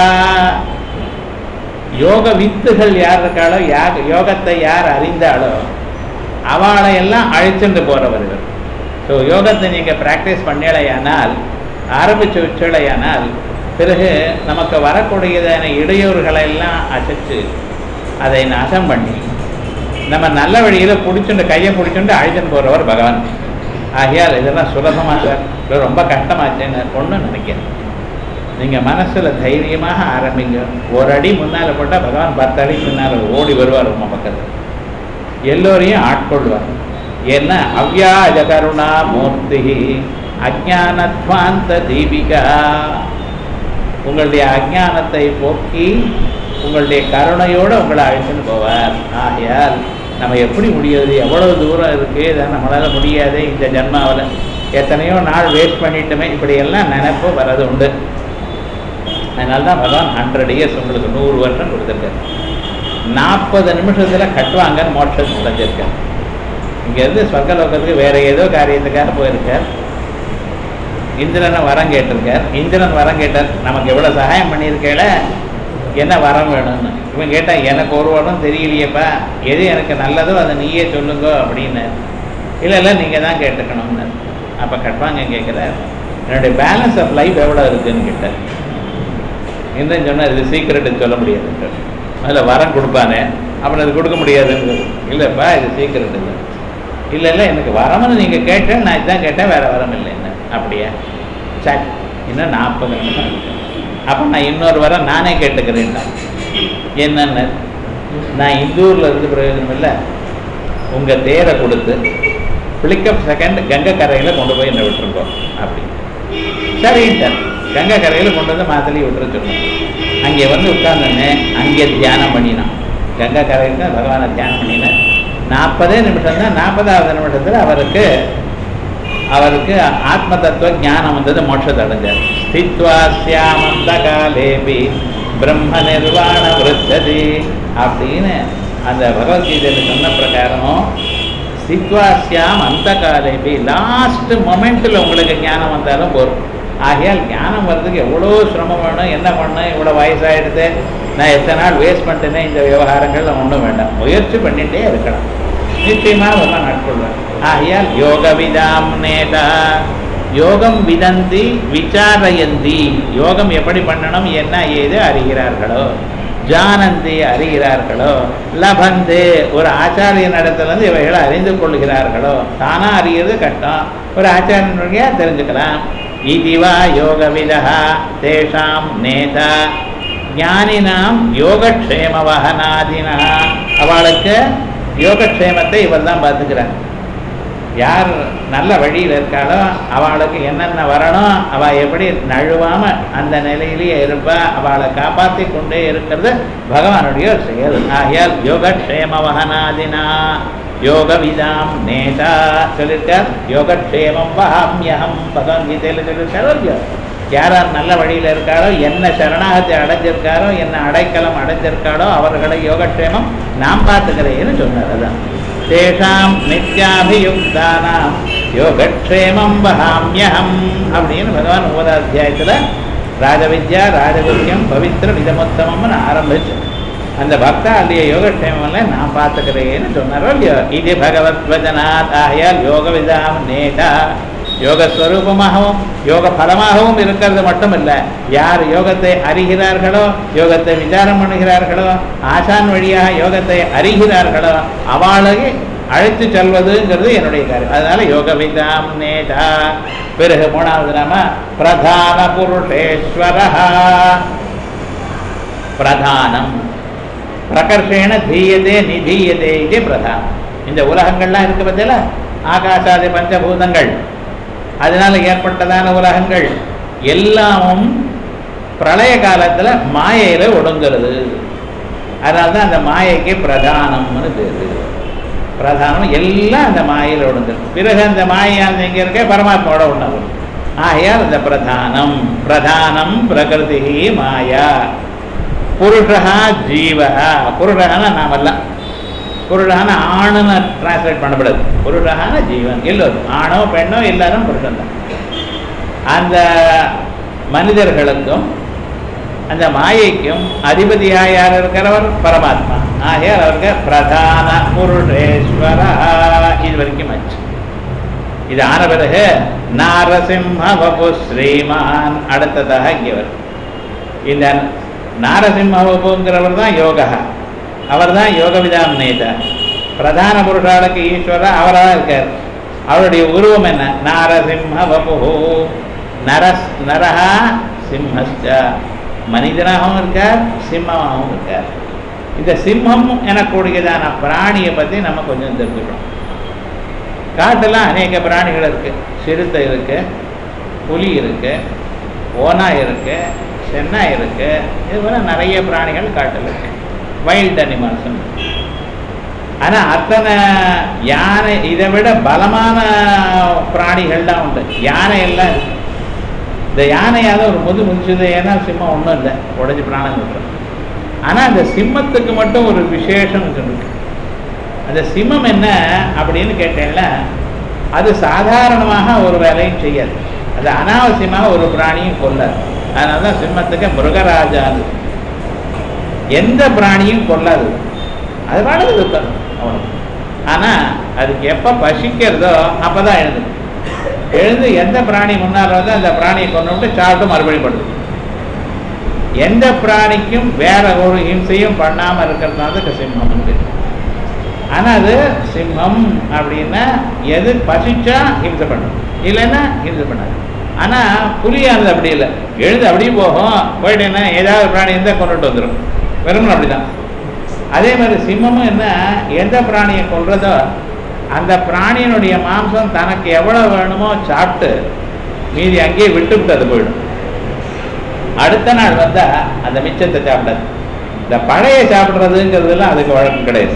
யோக வித்துகள் யார் இருக்காளோ யாக யோகத்தை யார் அறிந்தாளோ அவளை எல்லாம் அழைச்சிட்டு போறவர்கள் ஸோ யோகத்தை நீங்க பிராக்டிஸ் பண்ணலையானால் ஆரம்பிச்சு வச்சலையானால் பிறகு நமக்கு வரக்கூடியதான இடையூறுகளை எல்லாம் அசைச்சு அதை நாசம் பண்ணி நம்ம நல்ல வழியில பிடிச்சுண்டு கையை பிடிச்சுண்டு அழைச்சிட்டு போறவர் பகவான் ஆகையால் இதெல்லாம் சுலபமா சார் இது ரொம்ப கஷ்டமாச்சுன்னு ஒன்றும் நினைக்கிறேன் நீங்க மனசுல தைரியமாக ஆரம்பிங்க ஒரு அடி முன்னால போட்டா பகவான் பத்து அடி முன்னால ஓடி வருவார் உங்க பக்கத்துல எல்லோரையும் ஆட்கொள்வார் ஏன்னா அவ்யாஜ கருணா மூர்த்தி அஜானத்வாந்த தீபிகா உங்களுடைய அஜானத்தை போக்கி உங்களுடைய கருணையோடு உங்களை அழைச்சிட்டு போவார் ஆகையால் நம்ம எப்படி முடியாது எவ்வளவு தூரம் இருக்கு இதை நம்மளால முடியாது இந்த ஜென்மாவில் எத்தனையோ நாள் வேஸ்ட் பண்ணிட்டோமே இப்படி எல்லாம் நினைப்பு வர்றது உண்டு அதனால தான் பகவான் ஹண்ட்ரட் இயர்ஸ் உங்களுக்கு நூறு வருஷம் கொடுத்துருக்காரு நாற்பது நிமிஷத்துல கட்டுவாங்கன்னு மோட்சம் அடைஞ்சிருக்கார் இங்கேருந்து ஸ்வர்கலோகத்துக்கு வேற ஏதோ காரியத்துக்காக போயிருக்கார் இந்திரனை வரம் கேட்டிருக்கார் இந்திரன் வரம் கேட்டார் நமக்கு எவ்வளோ சகாயம் பண்ணியிருக்கேல என்ன வரம் வேணும்னு இவன் கேட்டான் எனக்கு ஒரு வரம் தெரியலையேப்பா எது எனக்கு நல்லதோ அதை நீயே சொல்லுங்க அப்படின்னு இல்லை இல்லை நீங்கள் தான் கேட்டுக்கணும்னு அப்போ கட்டுவாங்க கேட்குறார் என்னுடைய பேலன்ஸ் ஆஃப் லைஃப் எவ்வளோ இருக்குன்னு கேட்டார் இந்திரன் சொன்னார் இது சீக்கிரட்டு சொல்ல முடியாது அதில் வரம் கொடுப்பானே அப்புறம் அது கொடுக்க முடியாதுன்னு இல்லைப்பா இது சீக்கிரட் இல்லை இல்லை இல்லை எனக்கு வரம்னு நீங்கள் கேட்டேன் நான் இதுதான் கேட்டேன் வேற வரம் இல்லை என்ன அப்படியா சரி இன்னும் நாற்பது நிமிஷம் இருக்கு அப்போ நான் இன்னொரு வரம் நானே கேட்டுக்கிறேன் என்னன்னு நான் இந்த ஊரில் இருந்து பிரயோஜனம் இல்லை உங்கள் தேரை கொடுத்து பிளிக்கப் செகண்ட் கங்கை கரையில் கொண்டு போய் என்னை விட்டுருக்கோம் அப்படி சரின்ட்டார் கங்கை கரையில் கொண்டு வந்து மாத்தலி விட்டுற சொன்னேன் அங்கே வந்து உட்கார்ந்தோன்னே அங்கே தியானம் பண்ணினான் கங்கை கரையில் தான் பகவானை தியானம் பண்ணினேன் நாற்பதே நிமிஷம் தான் நாற்பதாவது நிமிஷத்தில் அவருக்கு அவருக்கு ஆத்ம தத்துவ ஞானம் வந்தது மோட்சத்தை அடைஞ்சார் ஸ்தித்வா சியாமந்த காலேபி பிரம்ம நிர்வாண விருத்ததி அப்படின்னு அந்த பகவத்கீதையில் சொன்ன பிரகாரம் சித்வாசியாம் அந்த காலேபி லாஸ்ட் மொமெண்ட்டில் உங்களுக்கு ஞானம் வந்தாலும் போதும் ஆகையால் ஞானம் வர்றதுக்கு எவ்வளோ சிரமம் வேணும் என்ன பண்ணணும் இவ்வளோ வயசாகிடுது நான் எத்தனை நாள் வேஸ்ட் பண்ணிட்டேனே இந்த விவகாரங்கள் ஒன்றும் வேண்டாம் முயற்சி பண்ணிகிட்டே இருக்கலாம் நிச்சயமாக ஒன்றும் நாட்கொள்வேன் ஆகையால் யோக விதாம் நேதா யோகம் விதந்தி விசாரயந்தி யோகம் எப்படி பண்ணணும் என்ன ஏது அறிகிறார்களோ ஜானந்தி அறிகிறார்களோ லபந்தே ஒரு ஆச்சாரியன் இடத்துலேருந்து இவைகளை அறிந்து கொள்கிறார்களோ தானா அறிகிறது கஷ்டம் ஒரு ஆச்சாரியன் வழியா தெரிஞ்சுக்கலாம் இதுவா யோக விதா தேஷாம் நேதா ஞானினாம் யோகக்ஷேம வகனாதினா அவளுக்கு யோகக்ஷேமத்தை இவர் தான் பார்த்துக்கிறார் யார் நல்ல வழியில் இருக்காளோ அவளுக்கு என்னென்ன வரணும் அவள் எப்படி நழுவாம அந்த நிலையிலேயே இருப்பா அவளை காப்பாற்றி கொண்டே இருக்கிறது பகவானுடைய ஒரு செயல் ஆகையால் யோகக்ஷேம வகனாதினா யோக விதாம் நேதா சொல்லியிருக்கார் யோகக்ஷேமம் வகாமியகம் பகவத்கீதையில் சொல்லியிருக்காரோ இல்லையோ யார் யார் நல்ல வழியில் இருக்காரோ என்ன சரணாகத்தை அடைஞ்சிருக்காரோ என்ன அடைக்கலம் அடைஞ்சிருக்காரோ அவர்களை யோகக்ஷேமம் நாம் பார்த்துக்கிறேன்னு சொன்னார் அதான் தேஷாம் நித்யாபியுக்தானாம் யோகக்ஷேமம் வகாமியகம் அப்படின்னு பகவான் ஒன்பதாம் அத்தியாயத்தில் ராஜவித்யா ராஜகுத்தியம் பவித்திர விதமுத்தமம்னு ஆரம்பிச்சு அந்த பக்தாளுடைய யோகக்ஷேமம்ல நான் பார்த்துக்கிறேன்னு சொன்னாரோ இல்லையோ இது பகவத் வஜனாத் ஆகையால் யோக விதாம் நேதா யோகஸ்வரூபமாகவும் யோக பலமாகவும் இருக்கிறது மட்டும் இல்லை யார் யோகத்தை அறிகிறார்களோ யோகத்தை விசாரம் பண்ணுகிறார்களோ ஆசான் வழியாக யோகத்தை அறிகிறார்களோ அவளை அழைத்து செல்வதுங்கிறது என்னுடைய காரியம் அதனால யோக விதாம் நேதா பிறகு மூணாவது நாம பிரதான புருஷேஸ்வரா பிரதானம் பிரகர்ஷேன தீயதே நிதீயதே இது பிரதானம் இந்த உலகங்கள்லாம் இருக்கு பத்தியில ஆகாசாதி பஞ்சபூதங்கள் அதனால ஏற்பட்டதான உலகங்கள் எல்லாமும் பிரளய காலத்துல மாயையில ஒடுங்கிறது அதனால தான் அந்த மாயைக்கு பிரதானம்னு பேரு பிரதானம் எல்லாம் அந்த மாயையில் ஒடுங்குது பிறகு அந்த மாயானது எங்க இருக்க பரமாத்மாவோட ஒண்ணு ஆகையால் இந்த பிரதானம் பிரதானம் பிரகிருதி மாயா புருஷா ஜீவா புருஷகான நாமெல்லாம் புருஷகான ஆணுன்னு டிரான்ஸ்லேட் பண்ணப்படாது புருஷகான ஜீவன் எல்லோரும் ஆணோ பெண்ணோ எல்லாரும் புருஷன் தான் அந்த மனிதர்களுக்கும் அந்த மாயைக்கும் அதிபதியாக யார் இருக்கிறவர் பரமாத்மா ஆகையால் அவருக்கு பிரதான புருஷேஸ்வர இது வரைக்கும் ஆச்சு இது ஆன பிறகு நாரசிம்ம வபு ஸ்ரீமான் அடுத்ததாக இங்கே வரும் இந்த நாரசிம்ம வபுங்கிறவர் தான் யோகா அவர் தான் யோக விதாம் நேதா பிரதான புருஷாளுக்கு ஈஸ்வரா அவராக இருக்கார் அவருடைய உருவம் என்ன நாரசிம்ம வபு நரஸ் நரஹா சிம்மஸ்ட மனிதனாகவும் இருக்கார் சிம்மமாகவும் இருக்கார் இந்த சிம்மம் எனக்கூடியதான பிராணியை பற்றி நம்ம கொஞ்சம் தெரிஞ்சுக்கணும் காட்டெல்லாம் அநேக பிராணிகள் இருக்கு சிறுத்தை இருக்கு புலி இருக்கு ஓனாய் இருக்கு சென்னாய் இருக்கு இது போல நிறைய பிராணிகள் காட்டில் இருக்கு வைல்ட் அனிமல்ஸ் ஆனால் அத்தனை யானை இதை விட பலமான பிராணிகள்லாம் உண்டு யானை எல்லாம் இருக்கு இந்த யானையாவது ஒரு முது முடிச்சது ஏன்னா சிம்மம் ஒன்றும் இல்லை உடஞ்சி பிராணம் சொல்கிறேன் ஆனால் அந்த சிம்மத்துக்கு மட்டும் ஒரு விசேஷம் இருக்கு அந்த சிம்மம் என்ன அப்படின்னு கேட்டேன்ல அது சாதாரணமாக ஒரு வேலையும் செய்யாது அது அனாவசியமாக ஒரு பிராணியும் கொல்லாது அதனால தான் சிம்மத்துக்கு மிருகராஜாது எந்த பிராணியும் கொல்லாது அது பாடது இருக்கும் அவ்வளோ ஆனால் அதுக்கு எப்போ பசிக்கிறதோ அப்போ தான் எழுது எழுந்து எந்த பிராணி முன்னால் வந்து அந்த பிராணியை கொண்டு விட்டு சாப்பிட்டு மறுபடியும் படுது எந்த பிராணிக்கும் வேற ஒரு ஹிம்சையும் பண்ணாமல் இருக்கிறதுனால தான் சிம்மம் உண்டு ஆனால் அது சிம்மம் அப்படின்னா எது பசிச்சா ஹிம்சை பண்ணும் இல்லைன்னா ஹிம்சை பண்ணாது ஆனால் புலியானது அப்படி இல்லை எழுந்து அப்படியே போகும் போயிட்டு என்ன ஏதாவது பிராணி இருந்தால் கொண்டுட்டு வந்துடும் வெறும் அப்படிதான் அதே மாதிரி சிம்மமும் என்ன எந்த பிராணியை கொள்றதோ அந்த பிராணியினுடைய மாம்சம் தனக்கு எவ்வளோ வேணுமோ சாப்பிட்டு மீதி அங்கேயே விட்டுவிட்டு அது போயிடும் அடுத்த நாள் வந்தா அந்த மிச்சத்தை சாப்பிடாது இந்த பழைய சாப்பிட்றதுங்கிறதுலாம் அதுக்கு வழக்கம் கிடையாது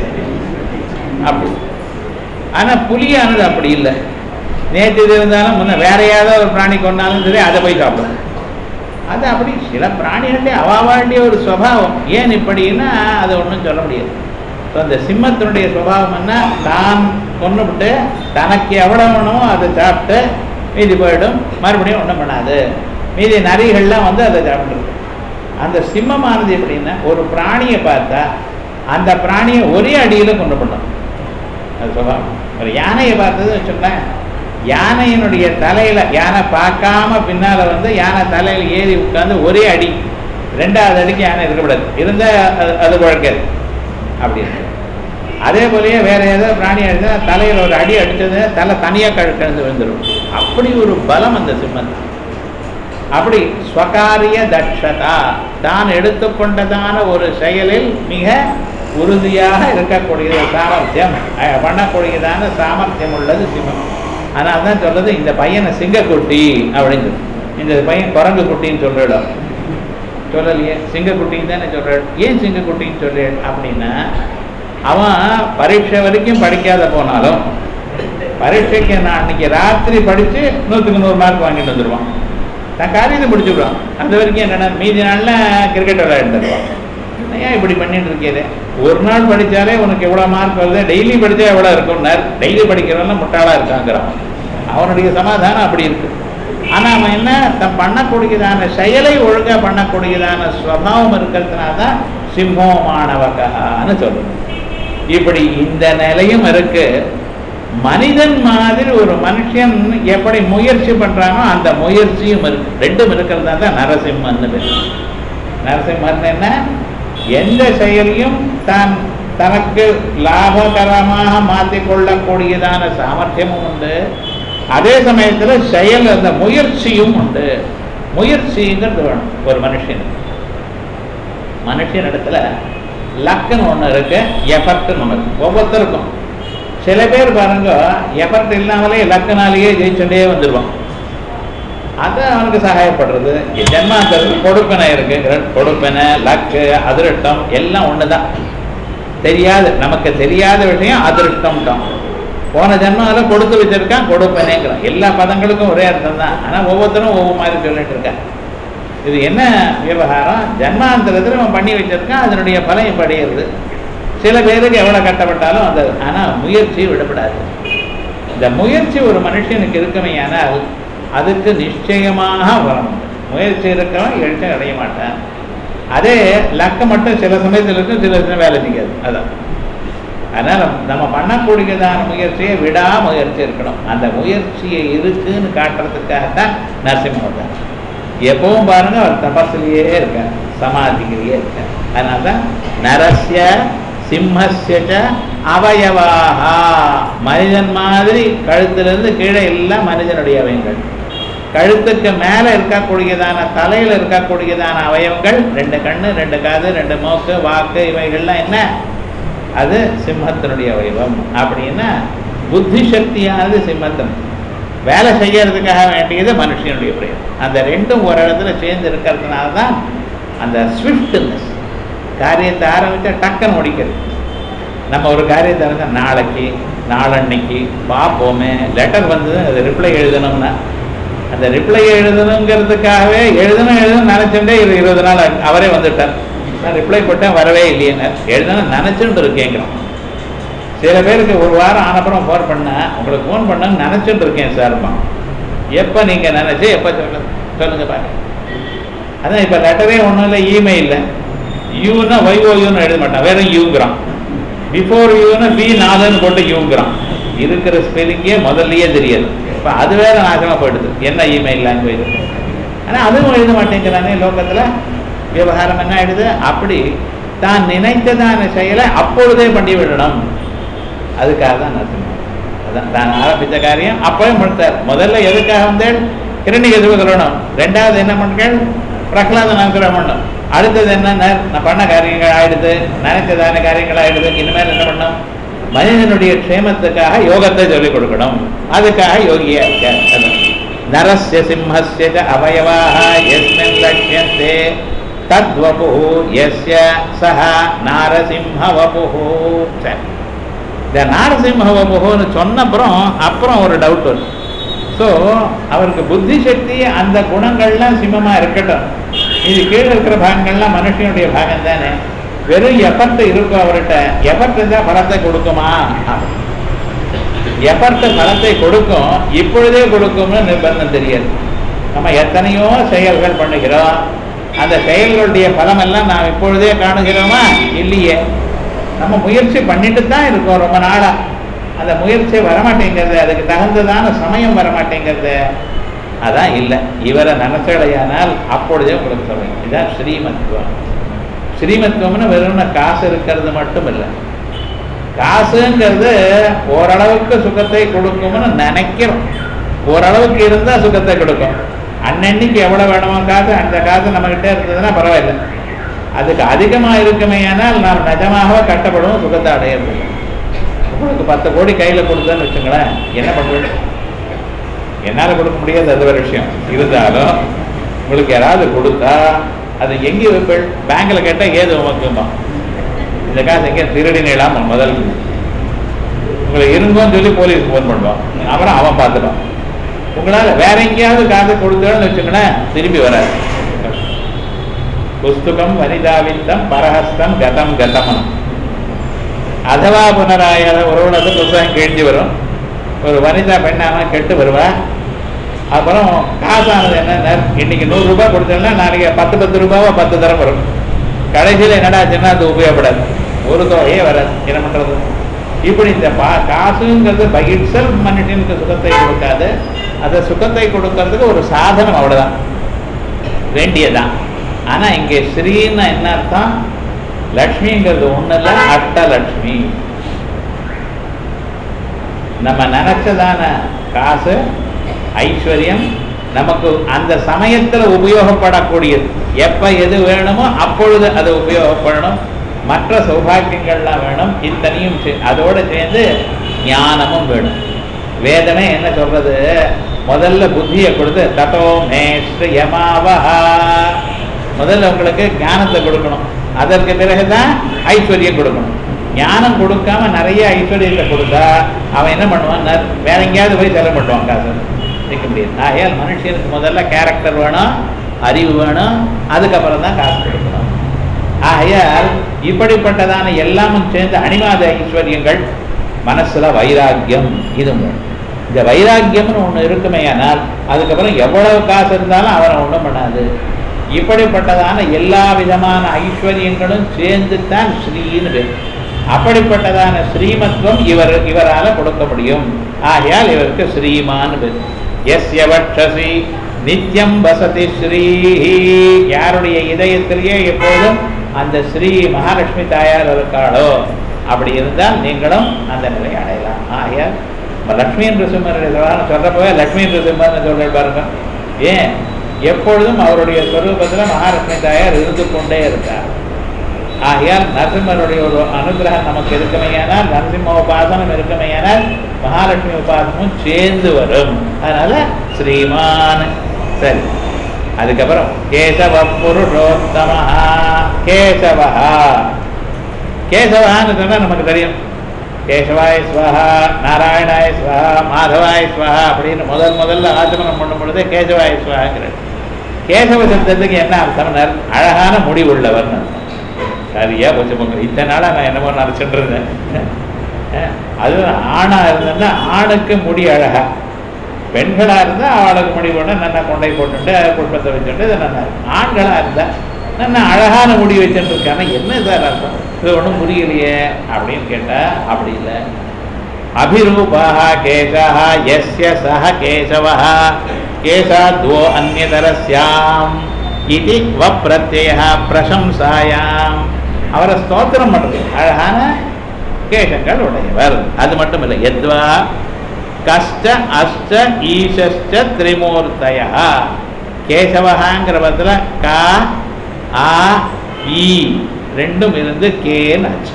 அப்படி ஆனால் புலியானது அப்படி இல்லை நேற்று இது இருந்தாலும் முன்ன வேற ஏதாவது ஒரு பிராணி கொண்டாலும் சரி அதை போய் சாப்பிடும் அது அப்படி சில பிராணிகளுடைய அவாவாண்டிய ஒரு சுவாவம் ஏன் இப்படின்னா அது ஒன்றும் சொல்ல முடியாது ஸோ அந்த சிம்மத்தினுடைய சுபாவம் என்ன தான் கொண்டுவிட்டு தனக்கு எவ்வளோ வேணுமோ அதை சாப்பிட்டு மீதி போயிடும் மறுபடியும் ஒன்றும் பண்ணாது மீதி நரிகள்லாம் வந்து அதை சாப்பிட்டுருக்கு அந்த சிம்மமானது எப்படின்னா ஒரு பிராணியை பார்த்தா அந்த பிராணியை ஒரே அடியில் கொண்டு பண்ணும் அது சுபாவம் ஒரு யானையை பார்த்தது வச்சுக்கோங்களேன் யானையினுடைய தலையில யானை பார்க்காம பின்னால வந்து யானை தலையில ஏறி உட்கார்ந்து ஒரே அடி ரெண்டாவது அடிக்கு யானை இருக்கக்கூடாது இருந்தால் அது அது குழக்காது அப்படி இருக்கு அதே போலயே வேற ஏதோ பிராணி அடிச்சா தலையில ஒரு அடி அடிச்சது தலை தனியா கழுந்து விழுந்துடும் அப்படி ஒரு பலம் அந்த சிம்மத்துக்கு அப்படி ஸ்வகாரிய தட்சதா தான் எடுத்துக்கொண்டதான ஒரு செயலில் மிக உறுதியாக இருக்கக்கூடிய சாமர்த்தியம் அஹ், பண்ணக்கூடியதான சாமர்த்தியம் உள்ளது சிம்மம் ஆனால் தான் சொல்றது இந்த பையனை சிங்கக்குட்டி அப்படின்னு சொல்லு. இந்த பையன் குரங்கு குட்டின்னு சொல்லிடும் சொல்லலையே சிங்கக்குட்டின்னு தானே சொல்றாள் ஏன் சிங்கக்குட்டின்னு சொல்றேன் அப்படின்னா அவன் பரீட்சை வரைக்கும் படிக்காத போனாலும் பரீட்சைக்கு நான் அன்னைக்கு ராத்திரி படித்து நூற்றுக்கு நூறு மார்க் வாங்கிட்டு வந்துடுவான் நான் காரியத்தை முடிச்சுடுவான் அந்த வரைக்கும் என்னென்ன மீதி நாளில் கிரிக்கெட் விளையாண்டு வருவான் ஏன் இப்படி பண்ணிட்டு இருக்கேது ஒரு நாள் படித்தாலே உனக்கு எவ்வளோ மார்க் வருது டெய்லி படித்தா எவ்வளோ இருக்கும்னார் டெய்லி படிக்கிறவன் முட்டாளாக இருக்காங்கிறான் அவனுடைய சமாதானம் அப்படி இருக்கு ஆனால் அவன் என்ன தன் பண்ணக்கூடியதான செயலை ஒழுங்காக பண்ணக்கூடியதான ஸ்வபாவம் இருக்கிறதுனால தான் சிம்மமானவகான்னு சொல்லுவோம் இப்படி இந்த நிலையும் இருக்கு மனிதன் மாதிரி ஒரு மனுஷன் எப்படி முயற்சி பண்றானோ அந்த முயற்சியும் இருக்கு ரெண்டும் இருக்கிறதா தான் நரசிம்மன்னு பேர் நரசிம்மன் என்ன எந்த செயலையும் தான் தனக்கு லாபகரமாக மாற்றிக்கொள்ளக்கூடியதான சாமர்த்தியமும் உண்டு அதே சமயத்துல செயல் அந்த முயற்சியும் உண்டு முயற்சிங்கிறது வேணும் ஒரு மனுஷனுக்கு மனுஷன் இடத்துல லக்குன்னு ஒண்ணு இருக்கு எஃபர்ட்னு ஒண்ணு இருக்கு ஒவ்வொருத்தருக்கும் சில பேர் பாருங்க எஃபர்ட் இல்லாமலே லக்குனாலேயே ஜெயிச்சுட்டே வந்துடுவான் அது அவனுக்கு சகாயப்படுறது ஜென்மாந்தருக்கு கொடுப்பனை இருக்கு கொடுப்பனை லக்கு அதிருஷ்டம் எல்லாம் ஒண்ணுதான் தெரியாது நமக்கு தெரியாத விஷயம் அதிருஷ்டம் தான் போன ஜென்மாவில கொடுத்து வச்சிருக்கான் கொடுப்பனேங்கிறான் எல்லா பதங்களுக்கும் ஒரே அர்த்தம் தான் ஆனா ஒவ்வொருத்தரும் ஒவ்வொரு மாதிரி சொல்லிட்டு இருக்கான் இது என்ன விவகாரம் ஜன்மாந்தரத்தில் அவன் பண்ணி வச்சிருக்கான் அதனுடைய பலன் இப்ப அடையிறது சில பேருக்கு எவ்வளவு கட்டப்பட்டாலும் அந்த ஆனா முயற்சி விடப்படாது இந்த முயற்சி ஒரு மனுஷனுக்கு இருக்குமையானால் அதுக்கு நிச்சயமாக வரணும் முயற்சி இருக்கவன் எழுச்சி அடைய மாட்டான் அதே லக்க மட்டும் சில சமயத்தில் இருக்கும் சில சமயம் வேலை செய்யாது அதான் அதனால நம்ம பண்ணக்கூடியதான முயற்சியை விடா முயற்சி இருக்கணும் அந்த முயற்சியை இருக்குன்னு காட்டுறதுக்காகத்தான் நரசிம்மன் எப்பவும் பாருங்க அவர் தபஸ்லேயே இருக்கார் சமாதியிலேயே இருக்கார் அதனால தான் நரஸ்ய சிம்மஸ்ய அவயவாகா மனிதன் மாதிரி கழுத்திலிருந்து கீழே எல்லாம் மனிதனுடைய அவயங்கள் கழுத்துக்கு மேல இருக்கக்கூடியதான தலையில இருக்கக்கூடியதான அவயவங்கள் ரெண்டு கண்ணு ரெண்டு காது ரெண்டு மூக்கு வாக்கு இவைகள்லாம் என்ன அது சிம்மத்தினுடைய அவயவம் அப்படின்னா புத்தி சக்தியானது சிம்மத்தன் வேலை செய்யறதுக்காக வேண்டியது மனுஷனுடைய பிரயோகம் அந்த ரெண்டும் ஒரு இடத்துல சேர்ந்து இருக்கிறதுனால தான் அந்த ஸ்விஃப்ட்னஸ் காரியத்தை ஆரம்பித்தா டக்குன்னு முடிக்கிறது நம்ம ஒரு காரியத்தை ஆரம்பித்தா நாளைக்கு நாளன்னைக்கு பார்ப்போமே லெட்டர் வந்தது அது ரிப்ளை எழுதணும்னா அந்த ரிப்ளை எழுதணுங்கிறதுக்காகவே எழுதணும் எழுதணும் நினச்சுட்டே இரு இருபது நாள் அவரே வந்துட்டார் நான் ரிப்ளை போட்டேன் வரவே இல்லையேன்னு எழுதணும் நினச்சுட்டு இருக்கேங்கிறோம் சில பேருக்கு ஒரு வாரம் ஆனப்புறம் ஃபோன் பண்ணேன் உங்களுக்கு ஃபோன் பண்ணேன்னு நினச்சிட்டு இருக்கேன் சார்மா எப்போ நீங்கள் நினச்சி எப்போ சொல்ல சொல்லுங்க பாருங்க அதான் இப்போ லெட்டரே ஒன்றும் இல்லை இமெயிலில் யூன்னா வைஓயூன்னு எழுத மாட்டான் வேற யூங்கிறான் பிஃபோர் யூன்னு பி நாலுன்னு போட்டு யூங்கிறான் இருக்கிற ஸ்பெல்லிங்கே முதல்லயே தெரியாது இப்போ அது வேற நாசமாக போயிடுது என்ன இமெயில் லாங்குவேஜ் ஆனால் அதுவும் எழுத மாட்டேங்கிறானே லோகத்தில் விவகாரம் என்ன ஆயிடுது அப்படி தான் நினைத்ததான செயலை அப்பொழுதே பண்ணி விடணும் அதுக்காக தான் நரசிம்மன் அதான் தான் ஆரம்பித்த காரியம் அப்பவே முடித்தார் முதல்ல எதுக்காக வந்தேன் இரண்டு எதுவும் சொல்லணும் ரெண்டாவது என்ன பண்ணுங்கள் பிரகலாத நகரம் பண்ணும் அடுத்தது என்ன நான் பண்ண காரியங்கள் ஆயிடுது நினைச்சதான காரியங்கள் ஆயிடுது இனிமேல் என்ன பண்ணும் மனிதனுடைய க்ஷேமத்துக்காக யோகத்தை சொல்லிக் கொடுக்கணும் அதுக்காக யோகியா இருக்கார் அதான். நரஸ்ய சிம்மஸ்ய ச அவயவாக எஸ்மின் லட்சியந்தே தத்வபு எஸ்ய சஹ நாரசிம்ஹ வபுஹு சரி இந்த நாரசிம்ம வபுன்னு சொன்னப்புறம் அப்புறம் ஒரு டவுட் வரும் ஸோ அவருக்கு புத்தி சக்தி அந்த குணங்கள்லாம் சிம்மமா இருக்கட்டும் இது கீழே இருக்கிற பாகங்கள்லாம் மனுஷனுடைய பாகம் தானே வெறும் எஃபர்ட் இருக்கும் அவர்கிட்ட எஃபர்ட் இருந்தா பலத்தை கொடுக்குமா எஃபர்ட் பலத்தை கொடுக்கும் இப்பொழுதே கொடுக்கும்னு நிர்பந்தம் தெரியாது நம்ம எத்தனையோ செயல்கள் பண்ணுகிறோம் அந்த செயல்களுடைய பலம் எல்லாம் நாம் இப்பொழுதே காணுகிறோமா இல்லையே நம்ம முயற்சி பண்ணிட்டு தான் இருக்கோம் ரொம்ப நாளா அந்த முயற்சி வரமாட்டேங்கிறது அதுக்கு தகுந்ததான சமயம் வரமாட்டேங்கிறது அதான் இல்லை இவரை நினைச்சடையானால் அப்பொழுதே உங்களுக்கு சமயம் இதான் ஸ்ரீமத்துவம் ஸ்ரீமத்துவம்னு வெறும் காசு இருக்கிறது மட்டும் இல்லை காசுங்கிறது ஓரளவுக்கு சுகத்தை கொடுக்கும்னு நினைக்கிறோம் ஓரளவுக்கு இருந்தால் சுகத்தை கொடுக்கும் அன்னன்னைக்கு எவ்வளோ வேணுமோ காசு அந்த காசு நம்மகிட்ட இருந்ததுன்னா பரவாயில்லை அதுக்கு அதிகமாக இருக்குமே ஆனால் நாம் நிஜமாகவே கஷ்டப்படுவோம் சுகத்தை அடையிறது உங்களுக்கு பத்து கோடி கையில் கொடுத்தேன்னு வச்சுங்களேன் என்ன பண்ணுறது என்னால் கொடுக்க முடியாது அது ஒரு விஷயம் இருந்தாலும் உங்களுக்கு யாராவது கொடுத்தா அது எங்கே வைப்பேன் பேங்க்கில் கேட்டால் ஏது உமக்குமா இந்த காசு எங்கே திருடினேலாம் முதல் உங்களை இருங்கோன்னு சொல்லி போலீஸ் ஃபோன் பண்ணுவான் அப்புறம் அவன் பார்த்துப்பான் உங்களால் வேற எங்கேயாவது காசு கொடுத்தோன்னு வச்சுக்கோங்களேன் திரும்பி வராது புஸ்தகம் வனிதாவித்தம் பரஹஸ்தம் கதம் கதமனம் அதவா புனராயாத ஒருவனது புத்தகம் கிழிஞ்சு வரும் ஒரு வனிதா பெண்ணான கெட்டு வருவா அப்புறம் காசானது என்ன இன்னைக்கு நூறு ரூபாய் கொடுத்தோம்னா நாளைக்கு பத்து பத்து ரூபாவா பத்து தரம் வரும் கடைசியில் என்னடாச்சுன்னா அது உபயோகப்படாது ஒரு தொகையே வராது என்ன பண்றது இப்படி இந்த பா காசுங்கிறது பை இட் செல்ஃப் மனுஷனுக்கு சுகத்தை கொடுக்காது அந்த சுகத்தை கொடுக்கறதுக்கு ஒரு சாதனம் அவ்வளவுதான் வேண்டியதான் ஆனா இங்கே ஸ்ரீன்னு என்ன அர்த்தம் லக்ஷ்மிங்கிறது ஒண்ணு இல்ல அஷ்டலக்ஷ்மி நம்ம நினைச்சதான காசு ஐஸ்வர்யம் நமக்கு அந்த சமயத்துல உபயோகப்படக்கூடியது எப்ப எது வேணுமோ அப்பொழுது அது உபயோகப்படணும் மற்ற சௌபாகியங்கள்லாம் வேணும் இத்தனையும் சே- அதோட சேர்ந்து ஞானமும் வேணும் வேதமே என்ன சொல்றது முதல்ல புத்தியை கொடுத்து ததோ மேஷ்ட யமாவஹா முதல்ல உங்களுக்கு ஞானத்தை கொடுக்கணும் அதற்கு பிறகுதான் ஐஸ்வர்யம் கொடுக்கணும் ஞானம் கொடுக்காம நிறைய ஐஸ்வர்யத்தை கொடுத்தா அவன் என்ன பண்ணுவான் நர்- வேற எங்கேயாவது போய் செலவு பண்ணுவான் காசு இருக்க முடியாது ஆகையால் மனுஷனுக்கு முதல்ல கேரக்டர் வேணும் அறிவு வேணும் அதுக்கப்புறம் தான் காசு கொடுக்கணும் ஆகையால் இப்படிப்பட்டதான எல்லாமும் சேர்ந்து அனிமாத ஐஸ்வர்யங்கள் மனசுல வைராக்கியம் இது வேணும். இந்த வைராக்கியம்னு ஒண்ணு இருக்குமேயானால் அதுக்கப்புறம் எவ்வளவு காசு இருந்தாலும் அவனை ஒண்ணும் பண்ணாது இப்படிப்பட்டதான எல்லா விதமான ஐஸ்வர்யங்களும் சேர்ந்து தான் ஸ்ரீன்னு பேர் அப்படிப்பட்டதான ஸ்ரீமத்துவம் இவர் இவரால கொடுக்க முடியும் ஆகையால் இவருக்கு ஸ்ரீமான் பேர் எஸ்ய வட்சசி நித்யம் வசதி ஸ்ரீ யாருடைய இதயத்திலேயே எப்போதும் அந்த ஸ்ரீ மகாலட்சுமி தாயார் இருக்காளோ அப்படி இருந்தால் நீங்களும் அந்த நிலையை அடையலாம் ஆகையால் இப்ப லக்ஷ்மி நிருசிம்மர் சொல்றப்பவே லக்ஷ்மி நிருசிம்மர்னு சொல்ற பாருங்க ஏன் எப்பொழுதும் அவருடைய ஸ்வரூபத்துல மகாலட்சுமி தாயார் இருந்து கொண்டே இருக்கார் ஆகையால் நரசிம்மருடைய ஒரு அனுகிரகம் நமக்கு இருக்குமையானால் நரசிம்ம உபாசனம் இருக்குமையானால் மகாலட்சுமி உபாசனமும் சேர்ந்து வரும் அதனால ஸ்ரீமான் சரி அதுக்கப்புறம் கேசவ புருஷோத்தம கேசவா கேசவான்னு சொன்னா நமக்கு தெரியும் கேசவாய ஸ்வஹா நாராயணாய ஸ்வஹா மாதவாய ஸ்வஹா அப்படின்னு முதல் முதல்ல ஆச்சமனம் பண்ணும் பொழுதே கேசவாய ஸ்வஹாங்கிறது கேசவ சப்தத்துக்கு என்ன அர்த்தம்னா அழகான முடி உள்ளவர்னு அர்த்தம். சரியா போச்சு போங்க இத்தனை நாளா நான் என்னமோ நினைச்சிட்டு இருந்தேன் அஹ், அது ஆணா இருந்ததுன்னா ஆணுக்கு முடி அழகா பெண்களா இருந்தா அவளுக்கு முடி போட்டு நல்லா கொண்டை போட்டுட்டு புஷ்பத்தை வச்சுட்டு இது நல்லா இருக்கும் ஆண்களா இருந்தா நல்லா அழகான முடி வச்சுட்டு இருக்காங்க என்ன சார் அர்த்தம் இது ஒன்றும் புரியலையே அப்படின்னு கேட்டா அப்படி இல்லை அபிரூபாः கேசः यस्य सः केशवः केशाद्वो अन्यतरस्याम् इति वप्रत्ययः பிரசம்சாயாம் அவரை ஸ்தோத்திரம் பண்றது அழகான கேசங்கள் உடையவர் அது மட்டும் இல்லை எத்வா கஷ்ட அஷ்ட ஈசஷ்ட திரிமூர்த்தய கேசவகாங்கிற பத்திர கா ஆ ஈ ரெண்டும் இருந்து கேன்னு ஆச்சு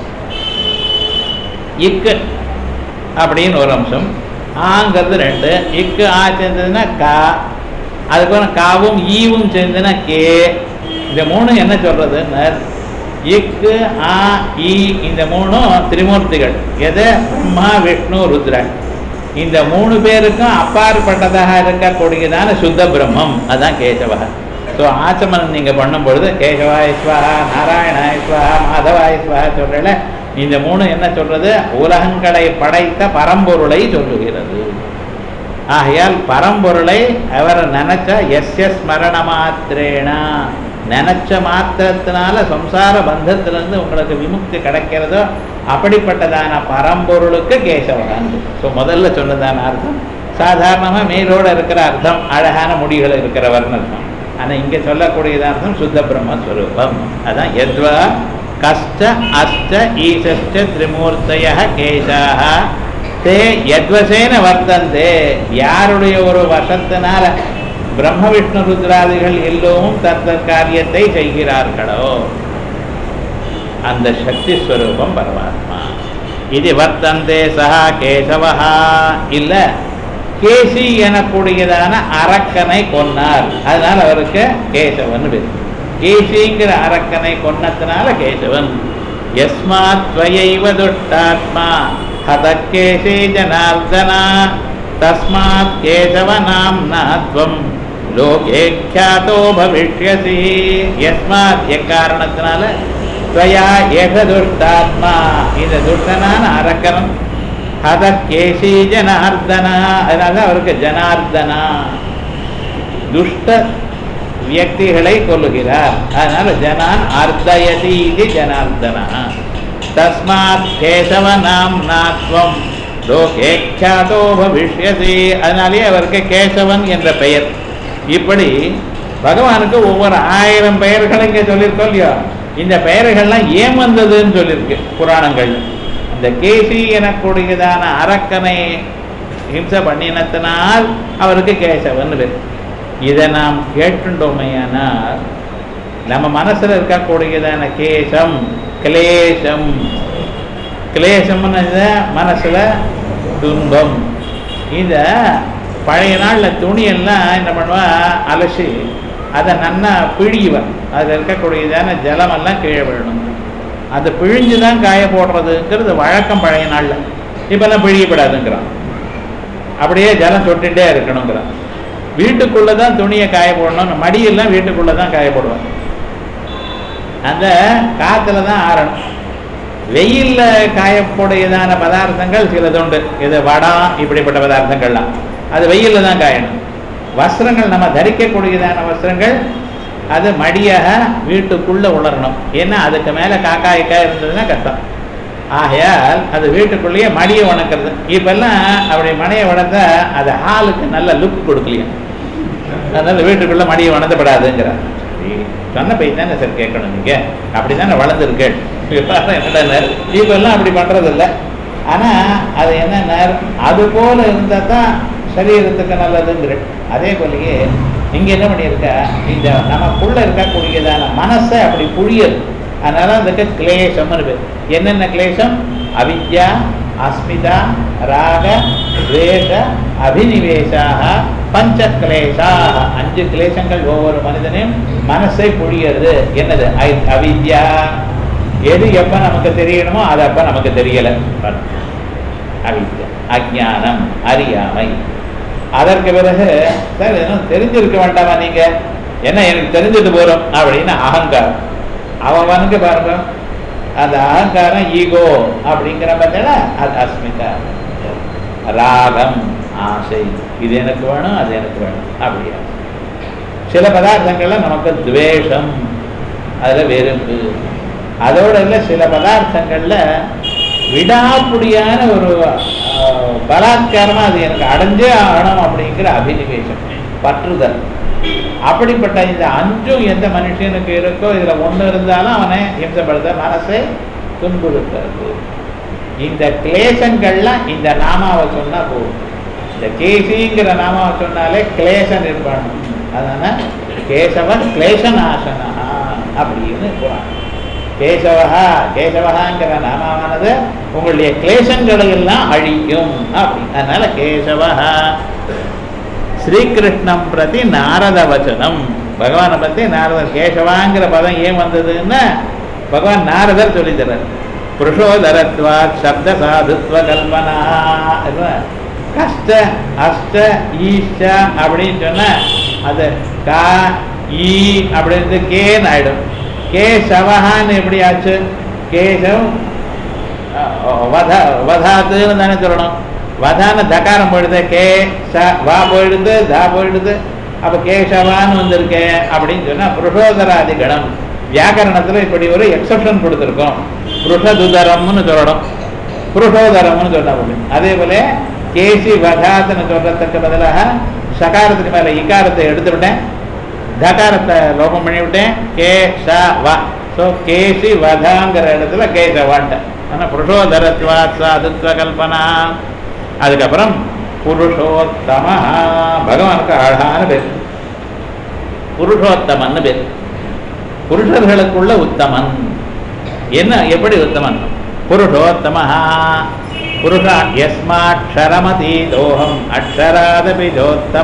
இக்கு அப்படின்னு ஒரு அம்சம் ஆங்கிறது ரெண்டு இக்கு ஆ சேர்ந்ததுன்னா கா அதுக்கப்புறம் காவும் ஈவும் சேர்ந்ததுன்னா கே இந்த மூணு என்ன சொல்றதுன்னு இக்கு ஆ ஈ இந்த மூணும் திரிமூர்த்திகள் எது பிரம்மா விஷ்ணு ருத்ரன் இந்த மூணு பேருக்கும் அப்பாற்பட்டதாக இருக்கக்கூடியதான சுத்த பிரம்மம் அதான் கேசவா ஸோ ஆச்சமனம் நீங்க பண்ணும் பொழுது கேசவாய ஸ்வஹா நாராயணாய ஸ்வஹா மாதவாய ஸ்வஹா சொல்றல இந்த மூணு என்ன சொல்றது உலகங்களை படைத்த பரம்பொருளை சொல்லுகிறது ஆகையால் பரம்பொருளை அவர் நினைச்ச எஸ் எஸ் ஸ்மரண மாத்திரேனா நினைச்ச மாத்திரத்தினால சம்சார பந்தத்திலிருந்து உங்களுக்கு விமுக்தி கிடைக்கிறதோ அப்படிப்பட்டதான பரம்பொருளுக்கு கேசவன் ஸோ முதல்ல சொன்னதான அர்த்தம் சாதாரணமாக மேலோட இருக்கிற அர்த்தம் அழகான முடிகள் இருக்கிறவர்னு அர்த்தம் ஆனால் இங்கே சொல்லக்கூடியதான அர்த்தம் சுத்த பிரம்மஸ்வரூபம் அதான் எத்வா கஷ்ட அஷ்ட ஈசஷ்ட திரிமூர்த்தய கேசாக தே யத்வசேன வர்த்தந்தே யாருடைய ஒரு வசத்தினால பிரம்ம விஷ்ணு ருத்ராதிகள் எல்லோரும் தத்த காரியத்தை செய்கிறார்களோ அந்த சக்தி ஸ்வரூபம் பரமாத்மா இது வர்த்தந்தே சஹா கேசவஹா இல்ல கேசி எனக்கூடியதான அரக்கனை கொன்னார் அதனால அவருக்கு கேசவன் பேர் கேசிங்கிற அரக்கனை கொன்னதுனால கேசவன் யஸ்மாத் துவயைவ துஷ்டாத்மா ஹத கேசே ஜனார்தனா தஸ்மாத் கேசவ நாம்னா துவம் லோகே ख्यातो பவிஷ்யசி யஸ்மாத் எக்காரணத்தினால துவயா ஏக துஷ்டாத்மா இந்த துஷ்டனான அரக்கனம் ஹத கேசி ஜனார்தனா அதனால அவருக்கு ஜனார்தனா துஷ்ட வியக்திகளை கொல்லுகிறார் அதனால ஜனான் அர்த்தயதி இது ஜனார்தனா தஸ்மாத் கேசவ நாம் நாத்வம் லோகே ख्यातो பவிஷ்யசி அதனாலே அவருக்கு கேசவன் என்ற பெயர் இப்படி பகவானுக்கு ஒவ்வொரு ஆயிரம் பெயர்களை இங்கே சொல்லியிருக்கோம் இல்லையா இந்த பெயர்கள்லாம் ஏன் வந்ததுன்னு சொல்லியிருக்கு புராணங்கள் இந்த கேசி எனக்கூடியதான அரக்கனை ஹிம்சை பண்ணினத்தினால் அவருக்கு கேசவன் பேர் இதை நாம் கேட்டுட்டோமையானால் நம்ம மனசுல இருக்கக்கூடியதான கேசம் கிளேசம் கிளேசம்னு இதை மனசுல துன்பம் இத பழைய நாளில் துணியெல்லாம் என்ன பண்ணுவா அலசி அதை நன்னா பிழிவன் அதில் இருக்கக்கூடியதான ஜலமெல்லாம் கீழே விழணும் அதை பிழிஞ்சு தான் காய போடுறதுங்கிறது வழக்கம் பழைய நாளில் இப்போல்லாம் பிழியப்படாதுங்கிறான் அப்படியே ஜலம் சொட்டுட்டே இருக்கணுங்கிறான் வீட்டுக்குள்ளே தான் துணியை காய போடணும் மடியெல்லாம் வீட்டுக்குள்ளே தான் காய போடுவாங்க அந்த காற்றுல தான் ஆறணும் வெயில்ல காயக்கூடியதான பதார்த்தங்கள் சிலதுண்டு இது வடம் இப்படிப்பட்ட பதார்த்தங்கள்லாம் அது வெயில்ல தான் காயணும் வஸ்திரங்கள் நம்ம தரிக்கக்கூடியதான வஸ்திரங்கள் அது மடியாக வீட்டுக்குள்ள உலரணும் ஏன்னா அதுக்கு மேல காக்காய்க்கா இருந்ததுன்னா கஷ்டம் ஆகையால் அது வீட்டுக்குள்ளேயே மடியை உணக்கிறது இப்பெல்லாம் அப்படி மனையை வளர்த்தா அது ஹாலுக்கு நல்ல லுக் கொடுக்கலையா அதனால வீட்டுக்குள்ள மடியை வளர்ந்தப்படாதுங்கிறார் சொன்ன போய் தானே சார் கேட்கணும் நீங்க அப்படி தானே வளர்ந்துருக்கேள் இப்ப எல்லாம் அப்படி பண்றது இல்லை ஆனா அது என்ன அது போல இருந்தா தான் சரீரத்துக்கு நல்லதுங்கிற அதே போலயே இங்க என்ன பண்ணியிருக்க இந்த நமக்குள்ள இருக்கக்கூடியதான மனசை அப்படி புழியது அதனால அதுக்கு கிளேசம் இருக்கு என்னென்ன கிளேசம் அவித்யா அஸ்மிதா ராக துவேஷ அபினிவேஷாக பஞ்ச கிளேஷாக அஞ்சு கிளேசங்கள் ஒவ்வொரு மனிதனையும் மனசை புழியறது என்னது ஐ- அவித்யா எது எப்ப நமக்கு தெரியணுமோ அது அப்ப நமக்கு தெரியல அவித்யா அஜானம் அறியாமை அதற்கு பிறகு சார் எதுவும் தெரிஞ்சிருக்க வேண்டாமா நீங்க என்ன எனக்கு தெரிஞ்சுட்டு போறோம் அப்படின்னு அகங்காரம் அவனுக்கு பாருங்க அந்த அகங்காரம் ஈகோ அப்படிங்கிற பார்த்தா அது அஸ்மிதா ராகம் ஆசை இது எனக்கு வேணும் அது எனக்கு வேணும் அப்படியா சில பதார்த்தங்கள்ல நமக்கு துவேஷம் அதுல வெறுப்பு அதோட இல்ல சில பதார்த்தங்கள்ல விடாப்புடியான ஒரு ஆஹ், பலாத்காரமா அது எனக்கு அடைஞ்சே ஆகணும் அப்படிங்கிற அபினிவேசம் பற்றுதல் அப்படிப்பட்ட இந்த அஞ்சும் எந்த மனுஷனுக்கு இருக்கோ இதுல ஒண்ணு இருந்தாலும் அவனை ஹிம்சப்படுத்த மனசை துன்புறுத்துறது இந்த கிளேசங்கள்லாம் இந்த நாமாவை சொன்னா போதும் இந்த கேசிங்கிற நாமாவை சொன்னாலே கிளேசன் இருப்பான் அதனால கேசவன் கிளேசநாசனா அப்படின்னு புராணம் கேசவஹா கேசவஹாங்கிற நாமாவானது உங்களுடைய கிளேசங்களை எல்லாம் அழிக்கும் அப்படி அதனால கேசவஹா ஸ்ரீகிருஷ்ணம் பிரதி நாரத வச்சனம் பகவானை பத்தி நாரதர் கேசவாங்கிற பதம் ஏன் வந்ததுன்னா பகவான் நாரதர் சொல்லி தர்றார் புருஷோதரத்வா சப்த சாதுத்வ கல்பனா என்ன? கஷ்ட அஷ்ட ஈஷ அப்படின்னு சொன்னா அது கா ஈ அப்படின்னு கேன்னு ஆயிடும் கே சவஹான்னு எப்படி ஆச்சு கேசவ் அஹ், வத வதாத்துன்னு தானே சொல்லணும் வதான தகாரம் போயிடுது கே ச வா போயிடுது தா போயிடுது அப்ப கேசவான்னு வந்திருக்கே அப்படின்னு சொன்னா புருஷோதராதி கணம் வியாக்கரணத்துல இப்படி ஒரு எக்ஸப்ஷன் கொடுத்துருக்கோம் புருஷதுதரம்னு சொல்லணும் புருஷோதரம்னு சொன்னா போதும். அதே போல கேசி வதாத்துன்னு சொல்றதுக்கு பதிலாக சகாரத்துக்கு மேல இகாரத்தை எடுத்து விட்டேன் தகாரத்தை லோபம் பண்ணி விட்டேன் கே ச வ ஸோ கேசி வதாங்கிற இடத்துல கேசவான்ட்டேன் ஆனால் புருஷோதரத்வா சாதுத்வ கல்பனா அதுக்கப்புறம் புருஷோத்தம பகவானுக்கு அழகான பேர் புருஷோத்தமன்னு பேர் புருஷர்களுக்குள்ள உத்தமன் என்ன எப்படி உத்தமன் புருஷோத்தம புருஷா யஸ்மாட்சரமதீதோகம் அக்ஷராதபி ஜோத்தம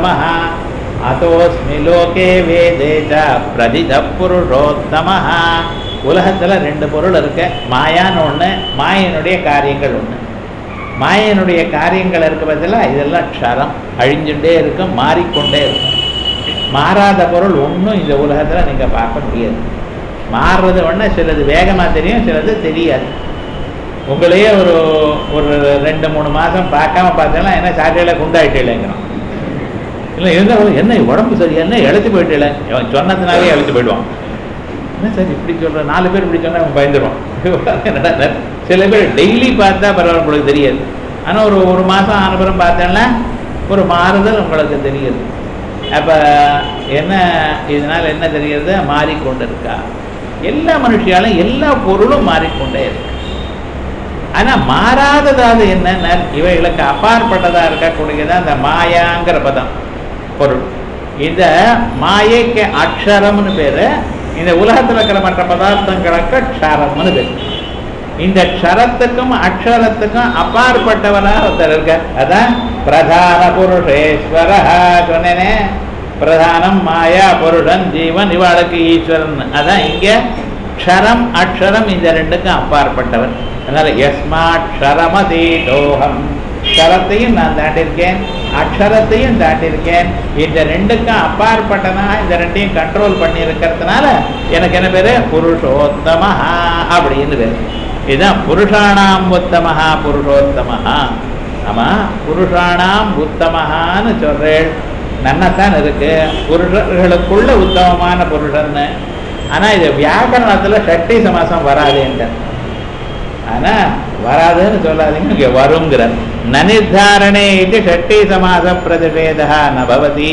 அதோஸ்மி லோகே வேதே ச பிரதித புருஷோத்தம உலகத்துல ரெண்டு பொருள் இருக்கு மாயான்னு ஒண்ணு மாயனுடைய காரியங்கள் ஒண்ணு மாயனுடைய காரியங்கள் இருக்க பதிலாக இதெல்லாம் க்ஷரம் அழிஞ்சுட்டே இருக்கும் மாறிக்கொண்டே இருக்கும் மாறாத பொருள் ஒன்றும் இந்த உலகத்துல நீங்க பார்க்க முடியாது மாறுறது ஒண்ணு சிலது வேகமா தெரியும் சிலது தெரியாது உங்களையே ஒரு ஒரு ரெண்டு மூணு மாசம் பார்க்காம பார்த்தீங்கன்னா என்ன சாட்டையில குண்டாயிட்டேங்கிறோம் இல்லை இருந்தாலும் என்ன உடம்பு சரி என்ன இழைச்சி போயிட்டே அவன் சொன்னதுனாலே இழைச்சி போயிடுவான் என்ன சார் இப்படி சொல்ற நாலு பேர் இப்படி சொன்னா அவன் பயந்துருவான் என்னடா இது? சில பேர் டெய்லி பார்த்தா பரவாயில்ல உங்களுக்கு தெரியாது ஆனா ஒரு ஒரு மாசம் ஆனப்புறம் பார்த்தேன்னா ஒரு மாறுதல் உங்களுக்கு தெரியுது அப்ப என்ன இதனால என்ன தெரிகிறது மாறிக்கொண்டிருக்கா எல்லா மனுஷியாலும் எல்லா பொருளும் மாறிக்கொண்டே இருக்கு ஆனா மாறாததாவது என்னன்னா இவைகளுக்கு அப்பாற்பட்டதா இருக்கக்கூடியது அந்த மாயாங்கிற பதம் பொருள் இந்த மாயைக்கு அக்ஷரம்னு பேரு இந்த உலகத்துல இருக்கிற மற்ற பதார்த்தங்களுக்கு க்ஷரம்னு பேரு இந்த க்ஷரத்துக்கும் அக்ஷரத்துக்கும் அப்பாற்பட்டவனா ஒருத்தர் இருக்க அதான் பிரதான புருஷேஸ்வர சொன்னேனே பிரதானம் மாயா புருஷன் ஜீவன் இவாளுக்கு ஈஸ்வரன் அதான் இங்க க்ஷரம் அக்ஷரம் இந்த ரெண்டுக்கும் அப்பாற்பட்டவர் அதனால யஸ்மாட் க்ஷரமதீதோகம் க்ஷரத்தையும் நான் தாண்டியிருக்கேன் அக்ஷரத்தையும் தாண்டியிருக்கேன் இந்த ரெண்டுக்கும் அப்பாற்பட்டனா இந்த ரெண்டையும் கண்ட்ரோல் பண்ணி இருக்கிறதுனால எனக்கு என்ன பேரு புருஷோத்தமஹா அப்படின்னு பேரு இதுதான் புருஷானாம் உத்தமஹா புருஷோத்தமஹா ஆமா புருஷானாம் உத்தமஹான்னு சொல்றேன் நன்னத்தான் இருக்கு புருஷர்களுக்குள்ள உத்தமமான புருஷன்னு ஆனா இது வியாக்கரணத்துல ஷட்டி சமாசம் வராதுன்ற ஆனா வராதுன்னு சொல்லாதீங்க இங்க வருங்கிற நனிர்தாரணே இது ஷட்டி சமாச பிரதிஷேதா நபவதி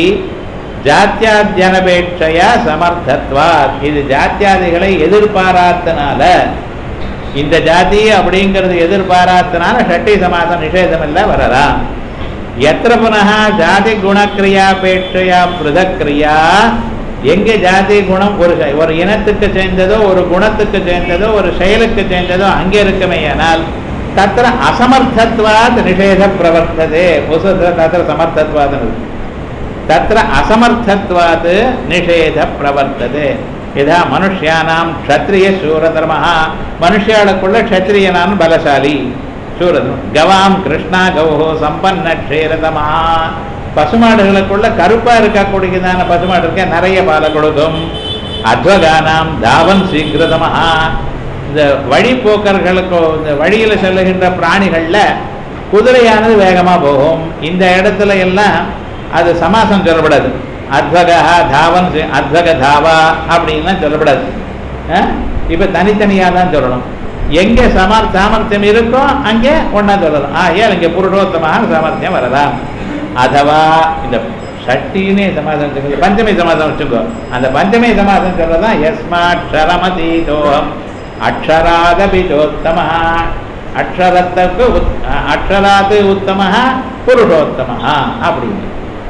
ஜாத்தியாத்யனபேட்சையா சமர்த்தத்வா இது ஜாத்தியாதிகளை எதிர்பாராதனால இந்த ஜாதி அப்படிங்கிறது எதிர்பாராதனால ஷட்டி சமாசம் நிஷேதம் இல்லை வரலாம் எத்திர புனः ஜாதி குணக்கிரியாபேட்சையா பிருதக்கிரியா எங்க ஜாதி குணம் ஒரு செ- ஒரு இனத்துக்கு சேர்ந்ததோ ஒரு குணத்துக்கு சேர்ந்ததோ ஒரு செயலுக்கு சேர்ந்ததோ அங்கே இருக்குமே ஆனால் தத்திர அசமர்த்தத்வாத் நிஷேத பிரவர்த்ததே புசத்துல தத்திர சமர்த்தத்வாத் தத்திர அசமர்த்தத்வாத் நிஷேத பிரவர்த்ததே இதா மனுஷ்யானாம் க்ஷத்ரிய சூரதர்மஹ மனுஷியாளுக்குள்ள க்ஷத்ரியனான் பலசாலி சூரதம் கவாம் கிருஷ்ணா கௌஹோ சம்பன்ன க்ஷீரதமா பசுமாடுகளுக்குள்ள கருப்பா இருக்கக்கூடியதான பசுமாடு இருக்க நிறைய பாலை கொடுக்கும் அத்வகானாம் தாவன் சீக்கிரதமஹா இந்த வழிப்போக்கர்களுக்கு இந்த வழியில செல்லுகின்ற பிராணிகள்ல குதிரையானது வேகமா போகும் இந்த இடத்துல எல்லாம் அது சமாசம் சொல்லப்படாது அத்வகா தாவன் சி- அத்வக தாவா அப்படின்லாம் சொல்லப்படாது அஹ்? இப்ப தனித்தனியா தான் சொல்லணும் எங்க சமர் சாமர்த்தியம் இருக்கோ அங்கே ஒன்னா சொல்லலாம் ஆ ஏன் இங்க புருஷோத்தமான சாமர்த்தியம் வரலாம் அதவா இந்த ஷட்டினே சமாதானம் சொல்லுங்க பஞ்சமி சமாதானம் வச்சுக்கோ அந்த பஞ்சமி சமாதானம் சொல்றதான் யஸ்மாட் க்ஷரமதீதோகம் அக்ஷராதபிஜோத்தம அக்ஷரத்துக்கு உத்- அக்ஷராத்து உத்தம புருஷோத்தம அப்படின்னு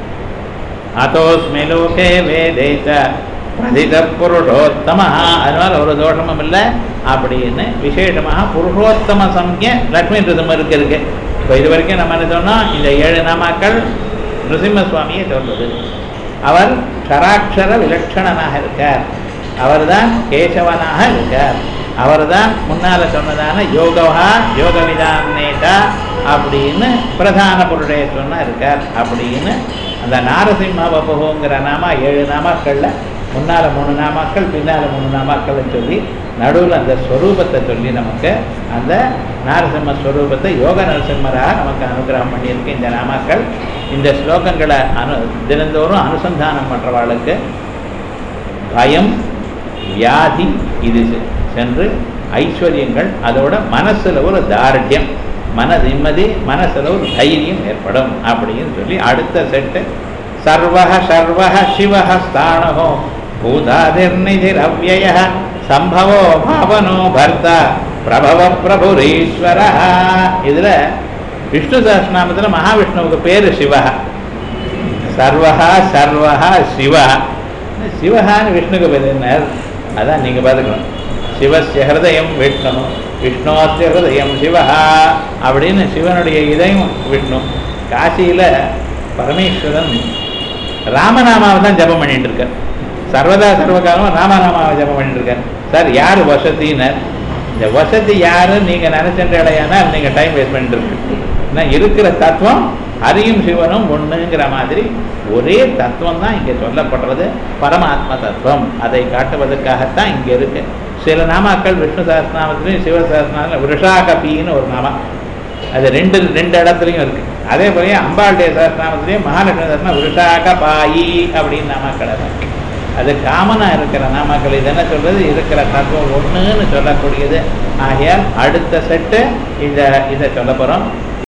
அதோஸ்மி லோகே வேதே ச பிரதித புருஷோத்தம அதனால ஒரு தோஷமும் இல்லை அப்படின்னு விசேஷமாக புருஷோத்தம சம்ய லக்ஷ்மி நிருசிம்மருக்கு இருக்கு இப்போ இது வரைக்கும் நம்ம என்ன சொன்னோம் இந்த ஏழு நாமாக்கள் நிருசிம்ம சுவாமியை சொல்றது அவர் க்ஷராட்சர விலட்சணனாக இருக்கார் அவர்தான் கேசவனாக இருக்கார் அவர்தான் முன்னால சொன்னதான யோகவா யோகவிதான் நேதா அப்படின்னு பிரதான புருஷேஸ்வரனா இருக்கார் அப்படின்னு அந்த நாரசிம்ம பபுங்கிற நாமா ஏழு நாமாக்கள்ல முன்னால மூணு நாமாக்கள் பின்னால மூணு நாமாக்கள் சொல்லி நடுவில் அந்த ஸ்வரூபத்தை சொல்லி நமக்கு அந்த நாரசிம்ம ஸ்வரூபத்தை யோக நரசிம்மராக நமக்கு அனுகிரகம் பண்ணியிருக்கு இந்த நாமாக்கள் இந்த ஸ்லோகங்களை அனு தினந்தோறும் அனுசந்தானம் பண்றவாளுக்கு பயம் வியாதி இது செ- சென்று ஐஸ்வர்யங்கள் அதோட மனசுல ஒரு தார்ಢ்யம் மன நிம்மதி மனசுல ஒரு தைரியம் ஏற்படும் அப்படின்னு சொல்லி அடுத்த செட்டு சர்வஹ சர்வஹ சிவஹ ஸ்தானோ பூதாதிர்நிதிர் அவ்வய சம்பவோ பாவனோ பர்த்தா பிரபவ பிரபுரீஸ்வர இதுல விஷ்ணு சஹஸ்ரநாமத்துல மகாவிஷ்ணுவுக்கு பேரு சிவஹ சர்வஹா சர்வஹா சிவா சிவஹான்னு விஷ்ணுக்கு பதினார் அதான் நீங்க பார்த்துக்கணும் சிவஸ்ய ஹிருதயம் விஷ்ணு விஷ்ணோஸ்ய ஹிருதயம் சிவஹா அப்படின்னு சிவனுடைய இதயம் விஷ்ணு காசியில பரமேஸ்வரன் ராமநாமாவை தான் ஜபம் பண்ணிட்டு இருக்கார் சர்வதா சர்வகாலம் ராமநாமாவை ஜபம் பண்ணிட்டு இருக்கார் சார் யார் வசதினர் இந்த வசதி யாரு நீங்க நினைச்சேன்னால் நீங்க டைம் வேஸ்ட் பண்ணிட்டு இருக்கு ஏன்னா இருக்கிற தத்துவம் ஹரியும் சிவனும் ஒண்ணுங்கிற மாதிரி ஒரே தத்துவம் தான் இங்க சொல்லப்படுறது பரமாத்ம தத்துவம் அதை காட்டுவதற்காகத்தான் இங்க இருக்கு சில நாமாக்கள் விஷ்ணு சஹஸ்ரநாமத்திலையும் சிவ சஹஸ்ரநாமத்தில் விஷாகபின்னு ஒரு நாமா அது ரெண்டு ரெண்டு இடத்துலையும் இருக்கு அதே போலயே அம்பாளுடைய சஹஸ்ரநாமத்திலையும் மகாலட்சுமி சஹஸ்ரநாமம் விஷாக பாயி அப்படின்னு நாமாக்கள் அது அது காமனா இருக்கிற நாமாக்கள் இது என்ன சொல்றது இருக்கிற தத்துவம் ஒண்ணுன்னு சொல்லக்கூடியது ஆகையால் அடுத்த செட்டு இந்த இதை சொல்ல போறோம்